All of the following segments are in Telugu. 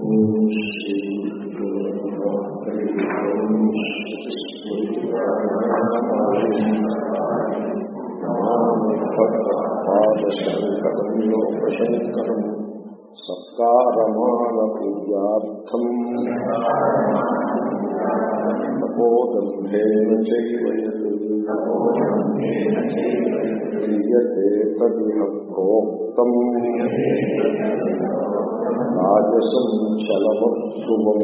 పాదశంకరం లోకశంకరం సత్కారమాన పూజార్థం తపోదంభేన క్రియతే తదిహ ప్రోక్తం రాజసం చలవత్వం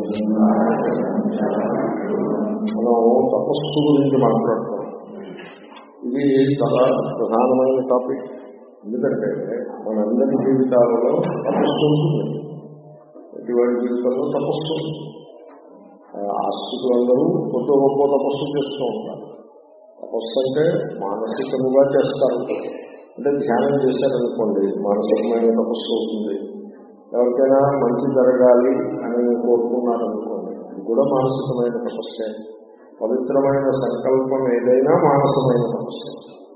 మనం తపస్సు గురించి మాట్లాడుతాం ఇది చాలా ప్రధానమైన టాపిక్ ఎందుకంటే మనందరి జీవితాలలో తపస్సు ఉంటుంది ప్రతి వాడి జీవితంలో తపస్సు ఉంటుంది. ఆ, ఆస్తికులందరూ కొంత గొప్ప తపస్సు చేస్తూ ఉంటారు తపస్సు అంటే మానసికంగా చేస్తారు అంటే ధ్యానం చేశారనుకోండి మానసికమైన తపస్సు అవుతుంది ఎవరికైనా మంచి జరగాలి అని కోరుకున్నారనుకోండి అది కూడా మానసికమైన తపస్సే పవిత్రమైన సంకల్పం ఏదైనా మానసమైన తపస్సే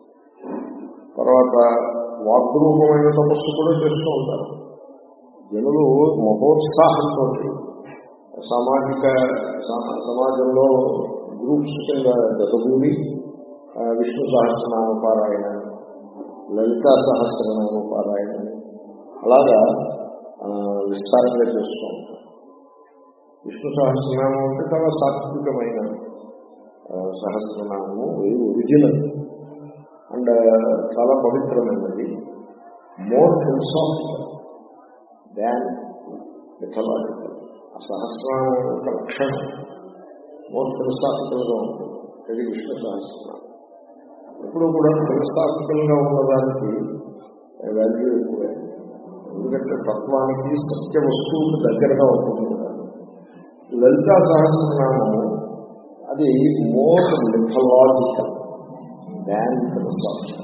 తర్వాత వాగ్రూపమైన తపస్సు కూడా చేస్తూ ఉంటారు జనులు మహోత్సాహంతో సామాజిక సమ- సమాజంలో గ్రూప్స్ కింద జతగూడి ఆ, విష్ణు సహస్రనామ పారాయణ లలితా సహస్రనామ పారాయణ అలాగా ఆ, విస్తారంగా చేస్తూ ఉంటారు విష్ణు సహస్రనామం అంటే చాలా సాత్వికమైన ఆ, సహస్రనామము ఇది ఒరిజినల్ అండ్ చాలా పవిత్రమైనది మోర్ ఫిలసాఫికల్ దాన్ మిథలాజికల్ ఆ సహస్రనామం యొక్క లక్షణం మోర్ ఫిలసాఫికల్ గా ఉంటుంది ఇది విష్ణు సహస్రనామం ఎప్పుడు కూడా ఫిలసాఫికల్ గా ఉన్నదానికి వాల్యూ ఎక్కువే ఎందుకంటే తత్వానికి సత్య వస్తువుకు దగ్గరగా ఉంటుంది కదా. లలితా సహస్రనామం అది మోర్ మిథలాజికల్ దాన్ ఫిలసాఫికల్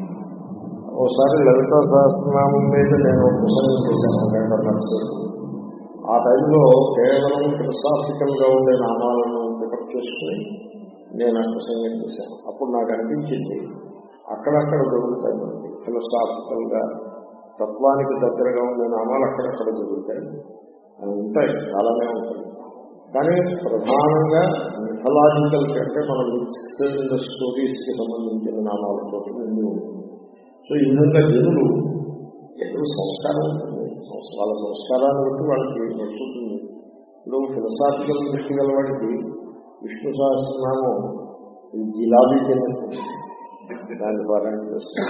ఓసారి లలితా సహస్రనామం మీద నేను ఒక పుస్తకం చేశాను ఒక గంట నడిచేది ఆ టైంలో కేవలం ఫిలసాఫికల్ గా ఉండే నామాలను పికప్ చేసుకుని నేను ఆ ప్రసంగం చేశాను అప్పుడు నాకు అనిపించింది అక్కడక్కడ దొరుకుతాయి మనకి ఫిలసాఫికల్ గా తత్వానికి దగ్గరగా ఉండే నామాలు అక్కడక్కడ దొరుకుతాయి అవి ఉంటాయి చాలానే ఉంటాయి కానీ ప్రధానంగా మిథలాజికల్ కంటే మనం స్టోరీస్ కి సంబంధించిన నామాలతో నిండి ఉంటుంది సో ఈ విధంగా జనులు ఏదో సంస్కారం ఉంటుంది సంస్- వాళ్ళ సంస్కారాన్ని బట్టి వాళ్ళకి నచ్చుతుంది ఇప్పుడు ఫిలసాఫికల్ దృష్టి గల వాడికి విష్ణు సహస్రనామం ఈ జిలాబీ తిన్నట్టు దాన్ని పారాయణ చేస్తారు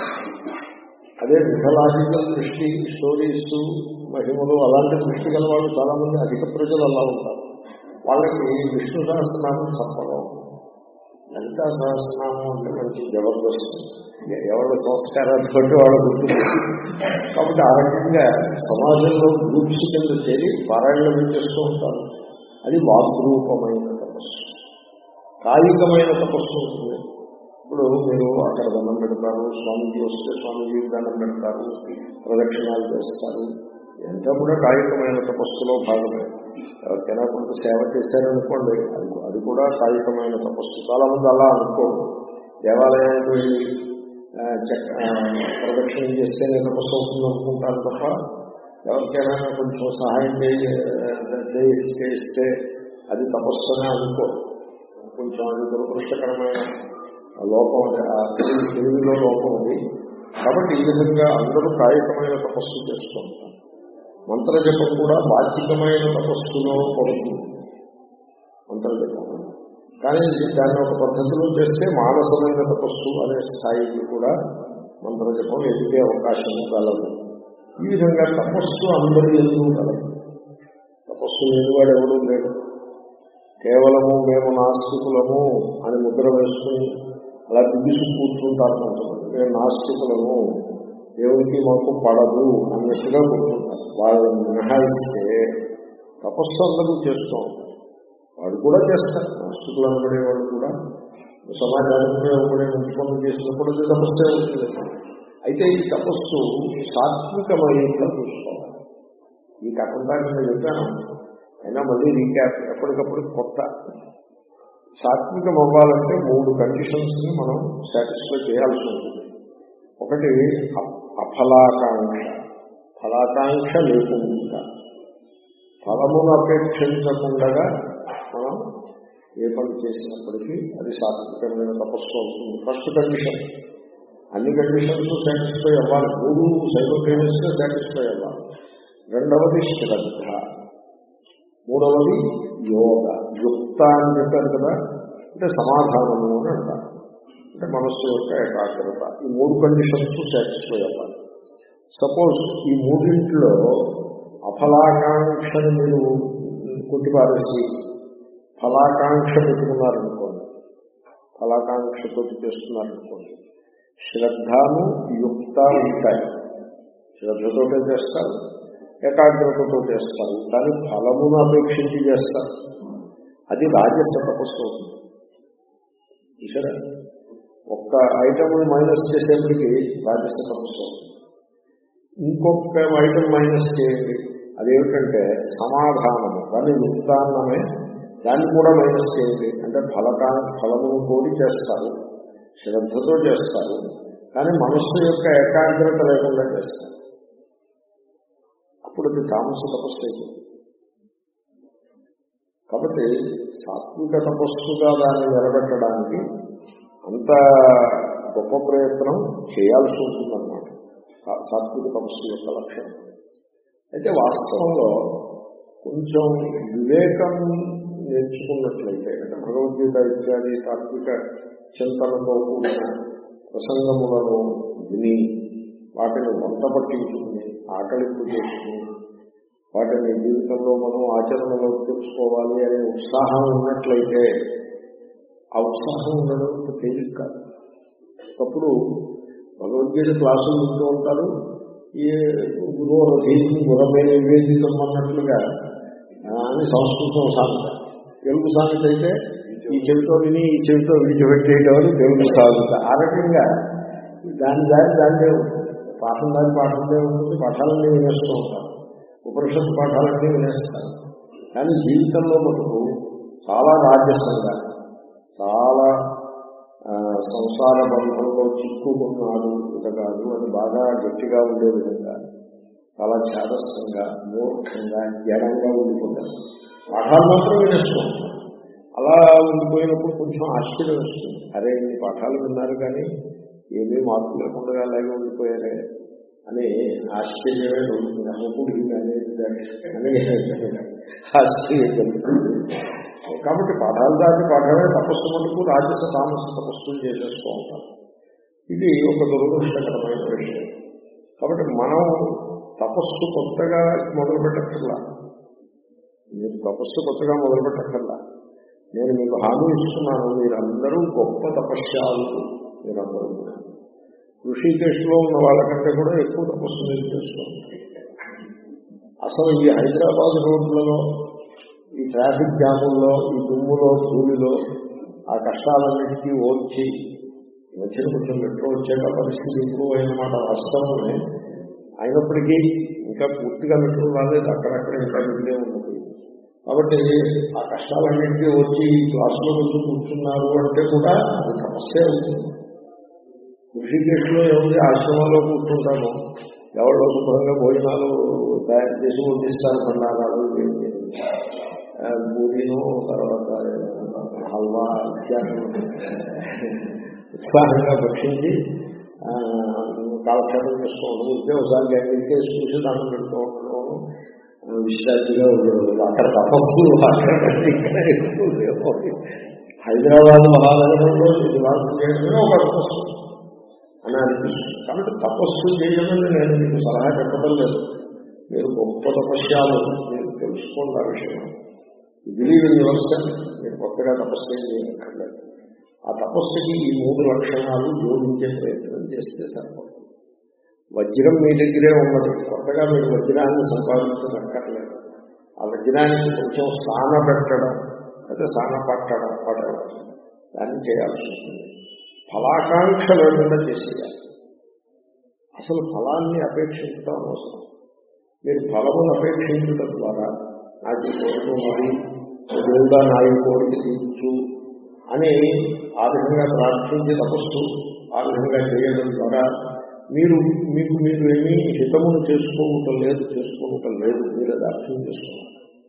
అదే మిథలాజికల్ దృష్టి స్టోరీస్ మహిమలు అలాంటి దృష్టి గల వాళ్ళు చాలా మంది అధిక ప్రజలు అలా ఉంటారు వాళ్ళకి విష్ణు సహస్రనామం చప్పగా ఉంటుంది లలితా సహస్రనామం అంటే మంచి జబర్దస్త్ ఎవరి సంస్కారాన్ని బట్టి వాళ్ళ గుర్తుంది కాబట్టి ఆ రకంగా సమాజంలో గ్రూప్స్ కింద చేరి పారాయణలు చేస్తూ ఉంటారు అది వాగ్రూపమైన తపస్సు కాయికమైన తపస్సు ఉంటుంది ఇప్పుడు మీరు అక్కడ దండం పెడతారు స్వామీజీ వస్తే స్వామీజీ దండం పెడతారు ప్రదక్షిణాలు చేస్తారు ఎంత కూడా కాయికమైన తపస్సులో భాగమే ఎవరికైనా కొంత సేవ చేశారనుకోండి అది అది కూడా కాయికమైన తపస్సు చాలా మంది అలా అనుకోరు దేవాలయానికి వెళ్ళి ఆ, చక్క ఆ, ప్రదక్షిణం చేస్తేనే తపస్సు అవుతుంది అనుకుంటారు తప్ప ఎవరికైనా కొంచెం సహాయం చేయ- చేయి- చేయిస్తే అది తపస్సు అని అనుకోరు కొంచెం అది దురదృష్టకరమైన లోపం అది ఆ తెలివి- తెలివిలో లోపం అది కాబట్టి ఈ విధంగా అందరూ కాయికమైన తపస్సు చేస్తూ ఉంటారు మంత్రజపం కూడా వాచికమైన తపస్సులో పడుతుంది మంత్రజపం కానీ దాన్ని ఒక పద్ధతిలో చేస్తే మానసమైన తపస్సు అనే స్థాయికి కూడా మంత్రజపం ఎదిగే అవకాశం కలదు ఈ విధంగా తపస్సు అందరి ఎందుకు కలదు తపస్సు లేనివాడు ఎవడూ లేడు కేవలము మేము నాస్తికులము అని ముద్ర వేసుకుని అలా బిగిసి కూర్చుంటారు కొంతమంది మేము నాస్తికులము దేవునికి మాకు పడదు అన్నట్టుగా కూర్చుంటారు వాళ్ళని మినహాయిస్తే తపస్సు అందరూ చేస్తూ ఉంటారు వాడు కూడా చేస్తారు నాస్తికులు అనబడే వాళ్ళు కూడా సమాజానికి ఒకడే మంచి పనులు చేసినప్పుడు అది తపస్సే అవుతుంది అయితే ఈ తపస్సు సాత్వికమయ్యేలా చూసుకోవాలి ఈ కాకుండా నేను చెప్పాను అయినా మళ్ళీ రీక్యాప్ ఎప్పటికప్పుడు కొత్త సాత్వికం అవ్వాలంటే మూడు కండిషన్స్ ని మనం సాటిస్ఫై చేయాల్సి ఉంటుంది ఒకటి అ- అఫలాకాంక్ష ఫలాకాంక్ష లేకుండా ఫలమును అపేక్షించకుండా మనం ఏ పని చేసినప్పటికీ అది సాత్వికమైన తపస్సు అవుతుంది ఫస్ట్ కండిషన్ అన్ని కండిషన్స్ సాటిస్ఫై అవ్వాలి మూడు సైమల్టేనియస్ గా సాటిస్ఫై అవ్వాలి రెండవది శ్రద్ధ మూడవది యోగ యుక్త అని చెప్పారు కదా అంటే సమాధానము అని అంటారు అంటే మనస్సు యొక్క ఏకాగ్రత ఈ మూడు కండిషన్స్ సాటిస్ఫై అవ్వాలి సపోజ్ ఈ మూడింట్లో అఫలాకాంక్షని మీరు కొట్టిపారేసి ఫలాకాంక్ష పెట్టుకున్నారనుకోండి ఫలాకాంక్షతో చేస్తున్నారనుకోండి శ్రద్ధను యుక్త ఉంటాయి శ్రద్ధతోటే చేస్తారు ఏకాగ్రతతో చేస్తారు కానీ ఫలమును అపేక్షించి చేస్తారు అది రాజస తపస్సు అవుతుంది చూసారా ఒక్క ఐటమ్ మైనస్ చేసేప్పటికి రాజస తపస్సు అవుతుంది ఇంకొక ఐటమ్ మైనస్ చేయండి అదేమిటంటే సమాధానము దాన్ని యుక్తాన్నమే దాన్ని కూడా మైనస్ చేయండి అంటే ఫలకా ఫలమును కోరి చేస్తారు శ్రద్ధతో చేస్తారు కానీ మనస్సు యొక్క ఏకాగ్రత లేకుండా చేస్తారు అప్పుడు అది తామస తపస్సు అయిపోతుంది కాబట్టి సాత్విక తపస్సుగా దాన్ని నిలబెట్టడానికి అంత గొప్ప ప్రయత్నం చేయాల్సి ఉంటుందన్నమాట సా- సాత్విక తపస్సు యొక్క లక్ష్యం అయితే వాస్తవంలో కొంచెం వివేకం నేర్చుకున్నట్లయితే అంటే భగవద్గీత ఇత్యాది తాత్విక చింతనతో కూడిన ప్రసంగములను విని వాటిని వంట పట్టించుకుని ఆకలింపు చేసుకుని వాటిని జీవితంలో మనం ఆచరణలో తెచ్చుకోవాలి అనే ఉత్సాహం ఉన్నట్లయితే ఆ ఉత్సాహం ఉండడం అంత తేలిక కాదు ఒకప్పుడు భగవద్గీత క్లాసులు వింటూ ఉంటారు ఈ గురువు గురమే నివేదితం అన్నట్లుగా ఆ, అని సంస్కృతం సాగుత తెలుగు సాగుత అయితే ఈ చెవితో విని ఈ చెవితో విడిచిపెట్టేటవారు తెలుగు సాగుత ఆ రకంగా దాని దారి దానిదే ఉంటుంది పాఠం దాని పాఠందే ఉంటుంది పాఠాలన్నీ వినేస్తూ ఉంటారు ఉపనిషత్తు పాఠాలన్నీ వినేస్తారు కానీ జీవితంలో మటుకు చాలా రాజ్యసంగా చాలా ఆ, సంసార బంధంలో చిక్కుకున్నాడు ఇక కాదు అని బాగా గట్టిగా ఉండే విధంగా చాలా చేదస్తంగా మూర్ఖంగా జడంగా ఉండిపోతారు పాఠాలు మాత్రం వినేస్తూ ఉంటారు అలా ఉండిపోయినప్పుడు కొంచెం ఆశ్చర్యం వస్తుంది అరే ఇన్ని పాఠాలు విన్నారు కానీ ఏమీ మార్పు లేకుండా అలాగే ఉండిపోయారే అని ఆశ్చర్యమే ఉంటుంది అమ్మకుడికి కానీ అని ఆశ్చర్యం కలుగుతుంది. కాబట్టి పాఠాలు దాటి పాఠమే తపస్సు మటుకు రాజస తామస తపస్సులు చేసేస్తూ ఉంటారు ఇది ఒక దురదృష్టకరమైన విషయం కాబట్టి మనం తపస్సు కొత్తగా మొదలు పెట్టక్కర్లా మీరు తపస్సు కొత్తగా మొదలు పెట్టక్కర్లా నేను మీకు హామీ ఇస్తున్నాను మీరందరూ గొప్ప తపస్యాలు మీరందరూ కూడా ఋషికేశ్లో ఉన్న వాళ్ళకంటే కూడా ఎక్కువ తపస్సు మీరు చేస్తూ ఉంటారు అసలు ఈ హైదరాబాద్ రోడ్లలో ఈ ట్రాఫిక్ జాముల్లో ఈ దుమ్ములో ధూళిలో ఆ కష్టాలన్నిటికీ ఓర్చి ఈ మధ్యన కొంచెం మెట్రో వచ్చాక పరిస్థితి ఇంప్రూవ్ అయినమాట వాస్తవమే అయినప్పటికీ ఇంకా పూర్తిగా మెట్రో రాలేదు అక్కడక్కడ ఇంకా మిగిలే ఉన్నది కాబట్టి ఆ కష్టాలన్నింటినీ వచ్చి ఈ క్లాసులో వచ్చి కూర్చున్నారు అంటే కూడా అది సమస్య అవుతుంది ఋషికేశ్లో ఏముంది ఆశ్రమంలో కూర్చుంటాము ఎవరో శుభ్రంగా భోజనాలు తయారు చేసి వడ్డిస్తారు భండారాలు ఇవేమి. ఆ, పూరీను తర్వాత హల్వా ఇత్యాది ఉత్సాహంగా భక్షించి ఆ, కాలక్షేపం చేస్తూ ఉండడం ఉంటే ఒకసారి గంటకే చూసి దాన్ని పెడుతూ ఉండడం ఆ, విశ్రాంతిగా ఉండడం అక్కడ తపస్సు అక్కడ ఇక్కడ ఎక్కువ లేవు. హైదరాబాద్ మహానగరంలో ఇది వాసం చేయడమే ఒక తపస్సు అని అనిపిస్తుంది కాబట్టి తపస్సు చేయమని నేను మీకు సలహా చెప్పడం లేదు మీరు గొప్ప తపస్యాలు మీరు తెలుసుకోండి ఆ విషయం బిలీవ్ ఇన్ యువర్ మీరు కొత్తగా తపస్సు ఏం చేయక్కర్లేదు ఆ తపస్సుకి ఈ మూడు లక్షణాలు జోడించే ప్రయత్నం చేస్తే సరిపోతుంది వజ్రం మీ దగ్గరే ఉన్నది కొత్తగా మీరు వజ్రాన్ని సంపాదించక్కర్లేదు ఆ వజ్రానికి కొంచెం స్నాన పెట్టడం అయితే స్నాన పట్టడం పడడం దాన్ని చేయాల్సి ఉంటుంది ఫలాకాంక్ష లేకుండా చేసేయాలి అసలు ఫలాన్ని అపేక్షించడం అవసరం మీరు ఫలమును అపేక్షించడం ద్వారా నాకు ఈ కోరిక ఉన్నది దేవుడా నా ఈ కోరిక తీర్చు అని ఆ విధంగా ప్రార్థించి తపస్సు ఆ విధంగా చేయడం ద్వారా మీరు మీకు మీరు ఏమీ హితమును చేసుకోవటం లేదు చేసుకోవటం లేదు మీరు అది అర్థం చేసుకున్నారు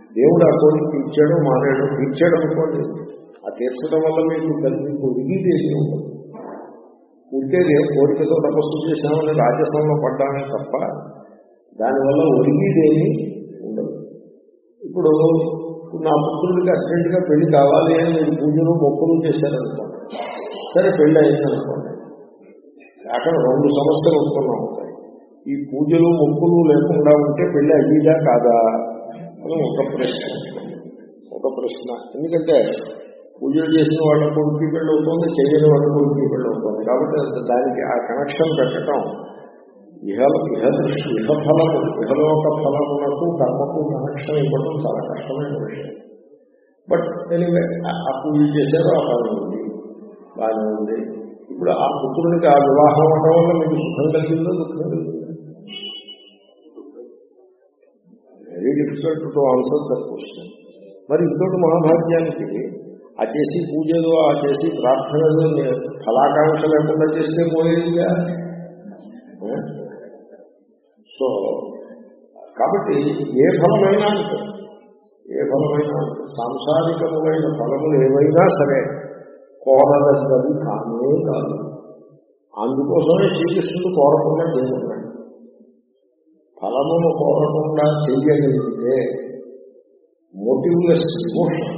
దేవుడు ఆ కోరిక తీర్చాడు మానేడు తీర్చాడు అనుకోండి ఆ తీర్చడం వల్ల మీకు కలిగి ఒరిగిది ఏమీ ఉండదు ఉంటేది కోరికతో తపస్సు చేశామని రాజస్థానంలో పడ్డామే తప్ప దానివల్ల ఒరిగిదేమీ ఉండదు ఇప్పుడు నా పుత్రుడికి అర్జెంటుగా పెళ్లి కావాలి అని మీరు పూజలు మొక్కులు చేశారనుకోండి సరే పెళ్లి అయిందనుకోండి అక్కడ రెండు సమస్యలు ఉత్పన్నం అవుతాయి ఈ పూజలు మొక్కులు లేకుండా ఉంటే పెళ్లి అయ్యిదా కాదా అని ఒక ప్రశ్న ఒక ప్రశ్న ఎందుకంటే పూజలు చేసిన వాళ్ళ కొడుకు పెళ్ళి అవుతుంది చేయని వాళ్ళ కొడుకు పెళ్ళి అవుతుంది కాబట్టి దానికి ఆ కనెక్షన్ పెట్టడం ఇహ ఇహ దృష్టి ఇహ ఫలము ఇహలోక ఫలములకు కర్మకు కనెక్షన్ ఇవ్వడం చాలా కష్టమైన విషయం బట్ ఎనివే ఆ పూజ చేశారో ఆ ఫలం ఉంది బాగానే ఉంది ఇప్పుడు ఆ పుత్రుడికి ఆ వివాహం అవడం వల్ల మీకు సుఖం కలిగిందో దుఃఖం కలిగిందో very difficult to answer that question మరి ఇంకోటి మహాభాగ్యానికి ఆ చేసి పూజలు ఆ చేసి ప్రార్థనలు ఫలాకాంక్ష లేకుండా చేస్తే పోయేదిగా సో కాబట్టి ఏ ఫలమైనా అంతే ఏ ఫలమైనా అంతే సాంసారికములైన ఫలములు ఏవైనా సరే కోరదగ్గది కానే కాదు అందుకోసమే శ్రీకృష్ణుడు కోరకుండా చేయమన్నాడు ఫలమును కోరకుండా చెయ్యగలిగితే మోటివ్లెస్ ఇమోషన్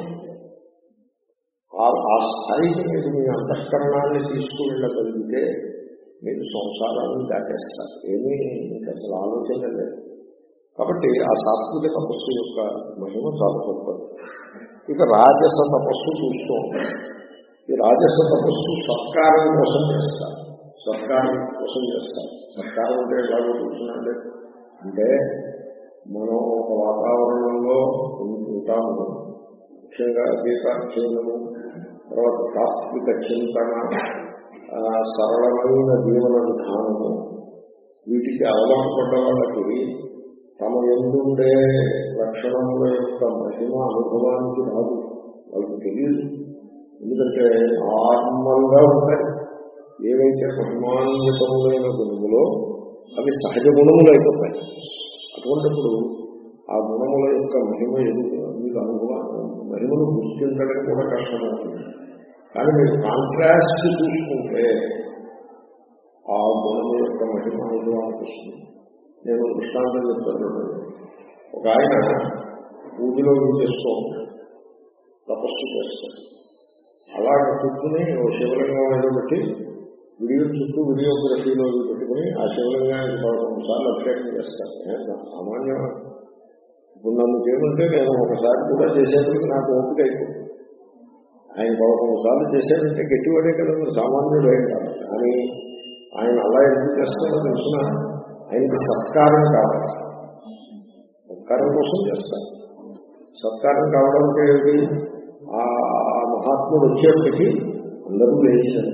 ఆ స్థాయికి మీరు మీ అంతఃకరణాన్ని తీసుకువెళ్ళగలిగితే మీరు సంసారాన్ని దాటేస్తారు ఏమీ మీకు అసలు ఆలోచన లేదు కాబట్టి ఆ సాత్విక తపస్సు యొక్క మహిమ చాలా గొప్పది ఇక రాజస తపస్సు చూస్తూ ఉంటాం ఈ రాజస తపస్సు సత్కారం కోసం చేస్తారు సత్కారం కోసం చేస్తారు సత్కారం అంటే ఎలాగో చూస్తున్నాంటే అంటే మనం ఒక వాతావరణంలో ఉంటాము ముఖ్యంగా దీపాధ్యయనము తర్వాత తాత్విక చింతన సరళమైన జీవన విధానము వీటికి అలవాటు పడ్డ వాళ్ళకి తమ ఎందుండే లక్షణముల యొక్క మహిమ అనుభవానికి రాదు వాళ్ళకి తెలియదు ఎందుకంటే నార్మల్గా ఉంటాయి ఏవైతే మహిమాన్వితములైన గుణములో అవి సహజ గుణములు అయిపోతాయి అటువంటిప్పుడు ఆ గుణముల యొక్క మహిమ ఎదుగు మీకు అనుభవం మహిమను గుర్తించడం కూడా కష్టమవుతుంది కానీ మీరు కాంట్రాస్ట్ చూసుకుంటే ఆ గుణము యొక్క మహిమ అనుభవానికి వస్తుంది నేను దృష్టాంతం చెప్తాను ఒక ఆయన పూజలో చేసుకో తపస్సు చేస్తాడు అలాగే కూర్చుని ఓ శివలింగం ఏదో పెట్టి వీడియో చుట్టూ వీడియోగ్రఫీలో పెట్టుకుని ఆ శివలింగానికి పదకొండు సార్లు అభిషేకం చేస్తాను సామాన్యం ఇప్పుడు నన్ను చేయమంటే నేను ఒకసారి కూడా చేసేందుకు నాకు ఓపిక అయిపోతుంది ఆయన పదకొండు సార్లు చేశాడంటే గట్టివాడే కదా మరి సామాన్యుడు ఏం కాదు కానీ ఆయన అలా ఎందుకు చేస్తారో తెలిసిన ఆయనకి సత్కారం కావాలి సత్కారం కోసం చేస్తారు సత్కారం కావడానికి ఏమిటి ఆ మహాత్ముడు వచ్చేప్పటికీ అందరూ లేచినారు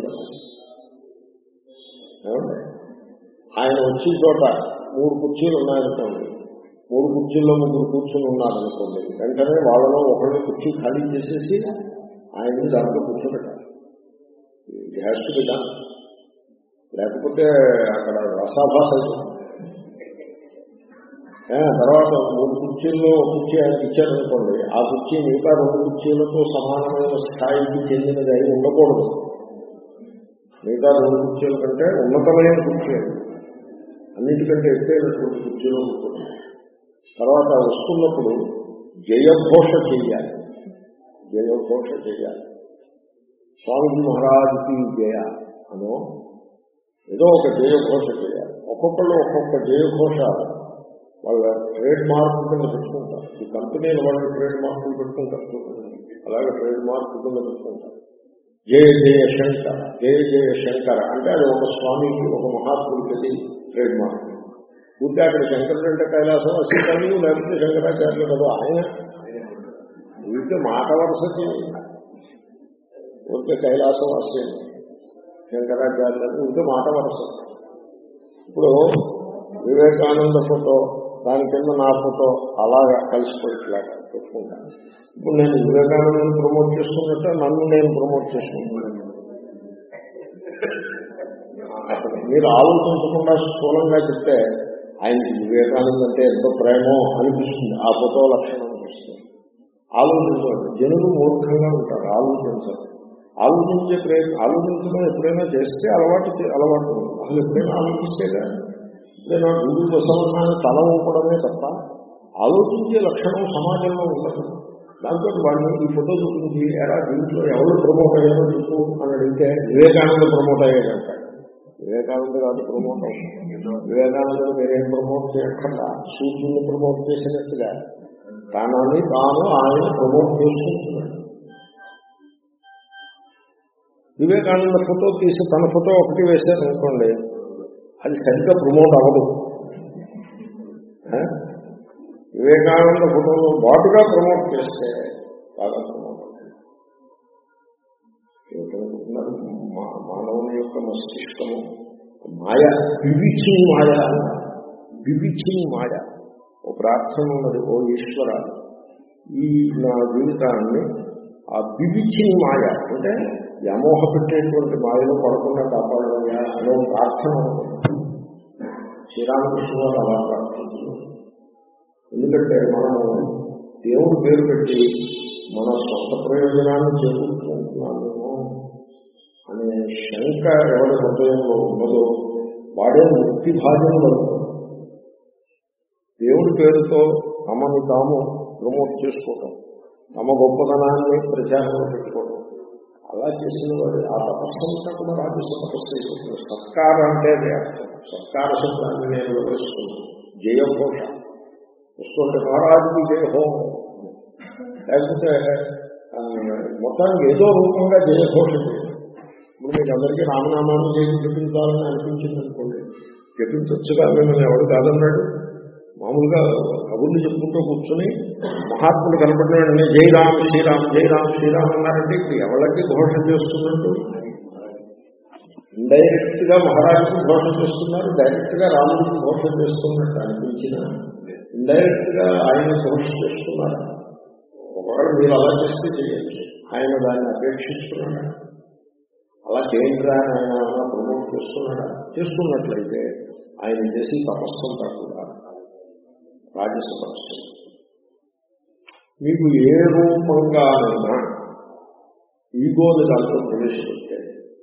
ఆయన వచ్చిన చోట మూడు కుర్చీలు ఉన్నాయనుకోండి మూడు కుర్చీల్లో ముగ్గురు కూర్చుని ఉన్నారనుకోండి వెంటనే వాళ్ళలో ఒకళ్ళు కుర్చీ ఖాళీ చేసేసి ఆయన్ని దాంట్లో కూర్చోబెట్టాలి గ్యాస్ బిడ్డ లేకపోతే అక్కడ రసాభాస తర్వాత మూడు కుర్చీల్లో కుర్చీ ఆయనకి ఇచ్చారనుకోండి ఆ కుర్చీ మిగతా రెండు కుర్చీలతో సమానమైన స్థాయికి చెందినది అయి ఉండకూడదు మిగతా రెండు కుర్చీల కంటే ఉన్నతమైన కుర్చీ అన్నిటికంటే ఎత్తైనటువంటి కుర్చీలో ఉంటుంది తర్వాత వస్తున్నప్పుడు జయఘోష చెయ్యాలి జయఘోష చేయాలి స్వామి మహారాజుకి జయ అనో ఏదో ఒక జయఘోష చేయాలి ఒక్కొక్కళ్ళు ఒక్కొక్క జయఘోష వాళ్ళ ట్రేడ్ మార్క్ కింద పెట్టుకుంటారు ఈ కంపెనీలు వాళ్ళు ట్రేడ్ మార్కులు పెట్టుకుంటారు అలాగే ట్రేడ్ మార్క్ కింద పెట్టుకుంటారు జయ జయ శంకర జయ జయ శంకర అంటే అది ఒక స్వామికి ఒక మహాత్ముడికి ట్రేడ్ మార్క్ ఉంటే అక్కడ శంకరుడు అంటే కైలాసం అసలు లేకపోతే శంకరాచార్యులు కదా ఆయన ఊరికే మాట వరుసకి ఊరికే కైలాసం వస్తే శంకరాచార్యులు ఊరికే మాట వరుస ఇప్పుడు వివేకానంద ఫోటో దాని కింద నా ఫోటో అలాగా కలిసిపోయేట్లాగా పెట్టుకుంటాను ఇప్పుడు నేను వివేకానందని ప్రమోట్ చేసుకున్నట్టు నన్ను నేను ప్రమోట్ చేసుకుంటున్నాను అసలు మీరు ఆలోచించకుండా స్థూలంగా చెప్తే ఆయనకి వివేకానంద అంటే ఎంతో ప్రేమో అనిపిస్తుంది ఆ ఫోటో లక్షణం అనిపిస్తుంది ఆలోచించండి జనులు మూర్ఖంగా ఉంటారు ఆలోచించరు ఆలోచించే ప్రయత్నం ఆలోచించడం ఎప్పుడైనా చేస్తే అలవాటు చే- అలవాటు ఉంటుంది. అసలు ఎప్పుడైనా ఆలోచిస్తేగా ఎప్పుడైనా గురువు బసవన్నాన్ని తల ఊపడమే తప్ప ఆలోచించే లక్షణం సమాజంలో ఉండదు దాంతో వాళ్ళు ఈ ఫోటో చూపించి ఎలా దీంట్లో ఎవరు ప్రమోట్ అయ్యారో చెప్పు అని అడిగితే వివేకానంద ప్రమోట్ అయ్యాడంటాడు వివేకానంద కాదు ప్రమోట్ అవుతుంది వివేకానంద మీరేం ప్రమోట్ చేయకుండా సూర్యుని ప్రమోట్ చేసినట్టుగా తనని తాను ఆయన ప్రమోట్ చేసుకుంటున్నాడు వివేకానంద ఫోటో తీసి తన ఫోటో ఒకటి వేశారు అనుకోండి అది సరిగ్గా ప్రమోట్ అవ్వదు ఆ? వివేకానంద ఫోటోలో బాటుగా ప్రమోట్ చేస్తే బాగా ప్రమోట్ అవుతుంది ఏమిటనుకుంటున్నారు? మా- మానవుని యొక్క మస్తిష్కము మాయ బివిచింగ్ మాయ బివిచింగ్ మాయ ఓ ప్రార్థన ఉన్నది ఓ ఈశ్వర ఈ నా జీవితాన్ని ఆ బివిచింగ్ మాయ అంటే వ్యామోహ పెట్టేటువంటి మాయలో పడకుండా కాపాడవయ్యా అనే ఒక ప్రార్థన ఉన్నది. శ్రీరామకృష్ణ వారు అలా ప్రార్థించారు ఎందుకంటే మనము దేవుడు పేరు పెట్టి మన స్వంత ప్రయోజనాన్ని చేకూర్చుకుంటున్నాము అనే శంక ఎవరి హృదయంలో ఉన్నదో వాడే ముక్తి భాగ్యంలో దేవుడి పేరుతో తమని తాము ప్రమోట్ చేసుకోవటం తమ గొప్పతనాన్ని ప్రచారంలో పెట్టుకోవడం అలా చేసిన వాడు ఆ తపస్సంతా కూడా రాజస్వ తపస్సు అయిపోతుంది సత్కారం అంటే అదే అర్థం సత్కార శబ్దాన్ని నేను వివరిస్తున్నాను జయఘోష వస్తుంటే మహారాజుకి జయహోం లేకపోతే ఆ, మొత్తానికి ఏదో రూపంగా జయఘోష చేయడం ఇప్పుడు మీకు అందరికీ రామనామాన్ని చేసి జపించాలని అనిపించింది అనుకోండి జపించవచ్చుగా మిమ్మల్ని ఎవడు కాదన్నాడు మామూలుగా కబుర్లు చెప్పుకుంటూ కూర్చొని మహాత్ముడు కనపడిన వెంటనే జై రామ్ శ్రీరామ్ జై రామ్ శ్రీరామ్ అన్నారంటే ఇప్పుడు ఎవరికి ఘోష చేస్తున్నట్టు ఇండైరెక్ట్ గా మహారాజుకి ఘోష చేస్తున్నారు డైరెక్ట్ గా రాముడికి ఘోష చేస్తున్నట్టు అనిపించిన ఇండైరెక్ట్ గా ఆయన ఘోష చేస్తున్నారు ఒకవేళ మీరు అలా చేస్తే చేయొచ్చు ఆయన దాన్ని అపేక్షిస్తున్నాడా అలా చేయండిరా అని ఆయన ఏమైనా ప్రమోట్ చేస్తున్నాడా చేస్తున్నట్లయితే ఆయన చేసి తపస్సంతా కూడా రాజస తపస్సు మీకు ఏ రూపంగానైనా ఈగోని దాంట్లో ప్రవేశపెట్టే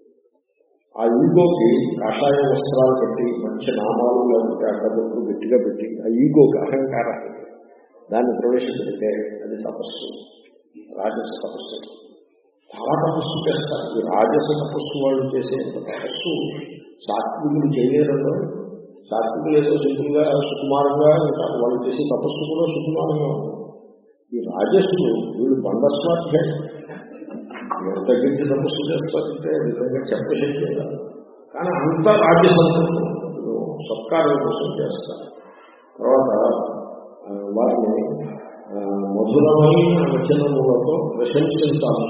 ఆ ఈగోకి కాషాయ వస్త్రాలు కట్టి మంచి నామాలు లేకపోతే అడ్డబొట్లు గట్టిగా పెట్టి ఆ ఈగోకి అహంకారాన్ని దాన్ని ప్రవేశపెడితే అది తపస్సు రాజస తపస్సు చాలా తపస్సు చేస్తారు ఈ రాజస తపస్సు వాళ్ళు చేసే తపస్సు సాత్వికులు చేయలేరు సాత్వికులు ఏదో సింపుల్గా సుకుమారంగా ఉంటారు వాళ్ళు చేసే తపస్సు కూడా సుకుమారంగా ఉంటుంది ఈ రాజస్సులు వీళ్ళు బండస్వాధ్యాయం ఎంత గట్టి తపస్సు చేస్తారంటే నిజంగా చెప్పశక్తి కాదు కానీ అంత రాజ్యసంపత్తి సత్కారం కోసం చేస్తారు తర్వాత ఆ, వారిని ఆ, మధురమైన వచనములతో ప్రశంసించాలి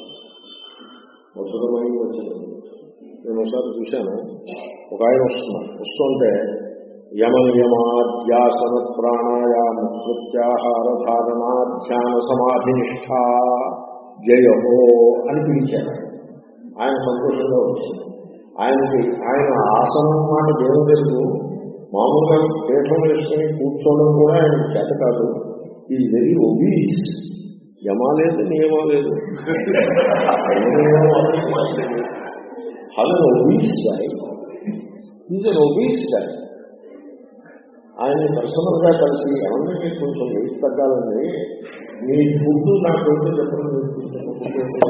మధురమైన వచనములు నేను ఒకసారి చూశాను ఒక ఆయన వస్తున్నాడు వస్తుంటే యమ నియమాధ్యాసన ప్రాణాయామ ప్రత్యాహార ధారణ ధ్యాన సమాధి నిష్ఠ జయహో అని పిలిచాడు ఆయన సంతోషంగా వచ్చింది ఆయనకి ఆయన ఆసనం మాట దేవుడు తెలుసు మామూలుగా పీఠం వేసుకుని కూర్చోవడం కూడా ఆయన చేత కాదు ఇది వెరీ ఒబీస్ యమా లేదు నియమా లేదు hello obese guy is an obese guy ఆయన్ని పర్సనల్ గా కలిసి ఏమన్నా మీకు కొంచెం వెయిట్ తగ్గాలండి మీ ఫుడ్ నాకు ఏంటో చెప్పడం నేర్పించాను. ఫుడ్ ఏంటో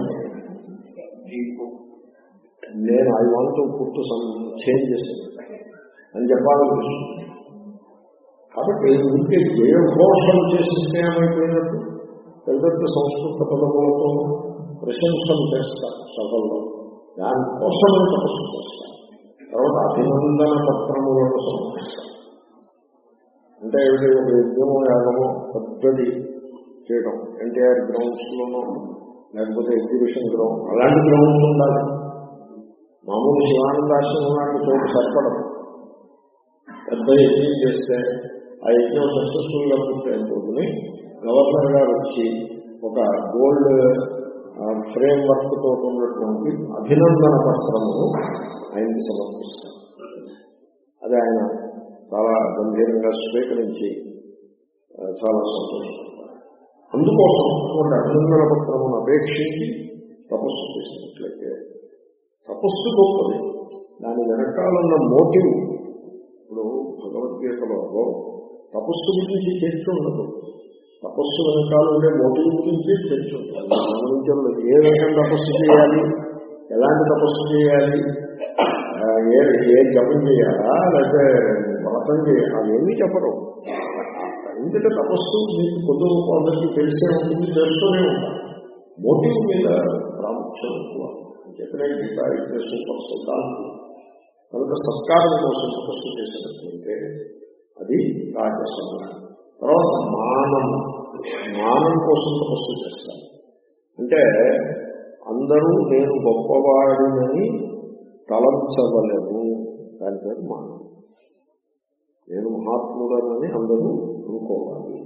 నేను I want food some change చేస్తాను అని చెప్పాలనిపిస్తుంది కాబట్టి ఉంటే జయఘోషం చేసిస్తే ఏమైపోయినట్టు పెద్ద పెద్ద సంస్కృత పదములతో ప్రశంసలు చేస్తారు సభల్లో దానికోసమే తపస్సు చేస్తారు తర్వాత అభినందన పత్రములను సమర్పిస్తారు అంటే ఏమిటి ఒక యజ్ఞమో యాగమో పెద్దది చేయడం ఎన్టీఆర్ గ్రౌండ్స్ లోనో లేకపోతే ఎగ్జిబిషన్ గ్రౌండ్ అలాంటి గ్రౌండ్స్ ఉండాలి మామూలు శివానందాశ్రమం లాంటి చోటు సరిపడదు పెద్ద యజ్ఞం చేస్తే ఆ యజ్ఞం సక్సెస్ఫుల్ గా పూర్తయిపోతుంది గవర్నర్ గారు వచ్చి ఒక గోల్డ్ ఫ్రేమ్ వర్క్ తో ఉన్నటువంటి అభినందన పత్రమును ఆయనకి సమర్పిస్తారు అది ఆయన చాలా గంభీరంగా స్వీకరించి ఆ, చాలా సంతోషపడతారు అందుకోసం అటువంటి అభినందన పత్రమును అపేక్షించి తపస్సు చేసినట్లయితే తపస్సు గొప్పది దాని వెనకాలన్న మోటివ్ ఇప్పుడు భగవద్గీతలో తపస్సు గురించి చర్చ ఉండదు తపస్సు వెనకాల ఉండే మోటివ్ గురించి చర్చ ఉంటుంది గమనించడం ఏ రకం తపస్సు చేయాలి ఎలాంటి తపస్సు చేయాలి ఆ, ఏ ఏ జపం చేయాలా లేకపోతే వ్రతం చేయాలా అవేమీ చెప్పరు ఎందుకంటే తపస్సు మీకు పొద్దు అందరికీ తెలిసే ఉంటుంది చేస్తూనే ఉంటారు మోటివ్ మీద ప్రాముఖ్యం ఎక్కువ చెప్పిన గీత అయితే సూపర్ సిద్ధాంతం కనుక సత్కారం కోసం తపస్సు చేసినట్లయితే అది రాజసం తర్వాత మానం మానం కోసం తపస్సు చేస్తారు అంటే అందరూ నేను గొప్పవాడినని తలంచవలను దాని పేరు మానం నేను మహాత్ముడనని అందరూ అనుకోవాలి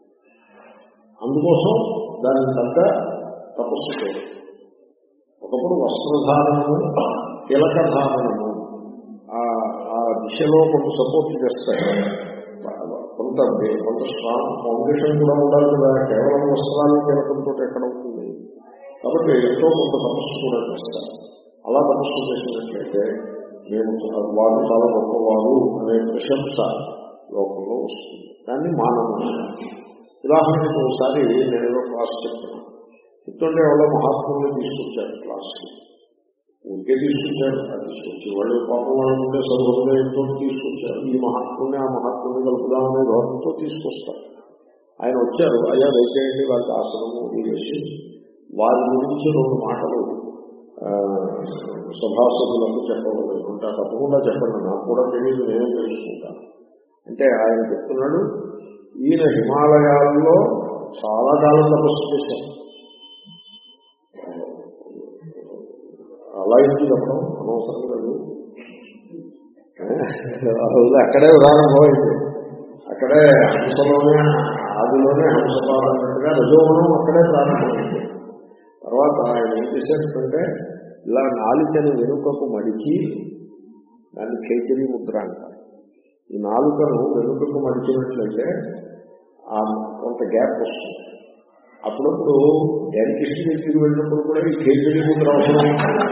అందుకోసం దాని తగ్గ తపస్సు చేయాలి ఒకప్పుడు వస్త్రధారణము తిలక ధారణము ఆ ఆ దిశలో కొంత సపోర్ట్ చేస్తాయి కొంత కొంత స్ట్రాంగ్ ఫౌండేషన్ కూడా ఉండాలి కదా కేవలం వస్త్రాలు తిలకంతో ఎక్కడ ఉంటుంది కాబట్టి ఎంతో కొంత తపస్సు కూడా చేస్తారు అలా తపస్సు చేసినట్లయితే మేము వారు చాలా గొప్పవారు అనే ప్రశంస లోకంలో వస్తుంది దాన్ని మానవ ఉదాహరణకు ఒకసారి నేను ఏదో క్లాస్ చెప్తున్నాను చెప్తుంటే ఎవరో మహాత్ముల్ని తీసుకొచ్చారు క్లాస్కి ఊరికే తీసుకొచ్చారు అది తీసుకొచ్చి వాళ్ళు పాపం వాళ్ళు ఉండే సౌకర్యంగా ఎంతో తీసుకొచ్చారు ఈ మహాత్ముని ఆ మహాత్ముని కలుపుదామనే ధోరణితో తీసుకొస్తారు ఆయన వచ్చారు అయ్యా దయచేయండి వాళ్ళకి ఆశ్రమం ఇది వేసి వారి గురించి రెండు మాటలు ఆ, సభాసదులకు చెప్పలేదు అంటే తప్పకుండా చెప్పండి నాకు కూడా తెలియదు నేను తెలుసుకుంటాను అంటే ఆయన చెప్తున్నాడు ఈయన హిమాలయాల్లో చాలా కాలం తపస్సు చేశారు అలా ఎందుకు చెప్పడం అనవసరం లేదు అది అక్కడే ప్రారంభమైంది అక్కడే హంసలోనే ఆదిలోనే హంసపాలన్నట్టుగా రజోగుణం అక్కడే ప్రారంభమైంది తర్వాత ఆయన ఏం చేశారంటే ఇలా నాలుకని వెనుకకు మడిచి దాన్ని ఖేచరీ ముద్ర అంటారు ఈ నాలుకను వెనుకకు మడిచినట్లయితే ఆ కొంత గ్యాప్ వస్తుంది అప్పుడప్పుడు డెంటిస్ట్ దగ్గరికి వెళ్ళినప్పుడు కూడా ఈ ఖేచరీ ముద్ర అవసరం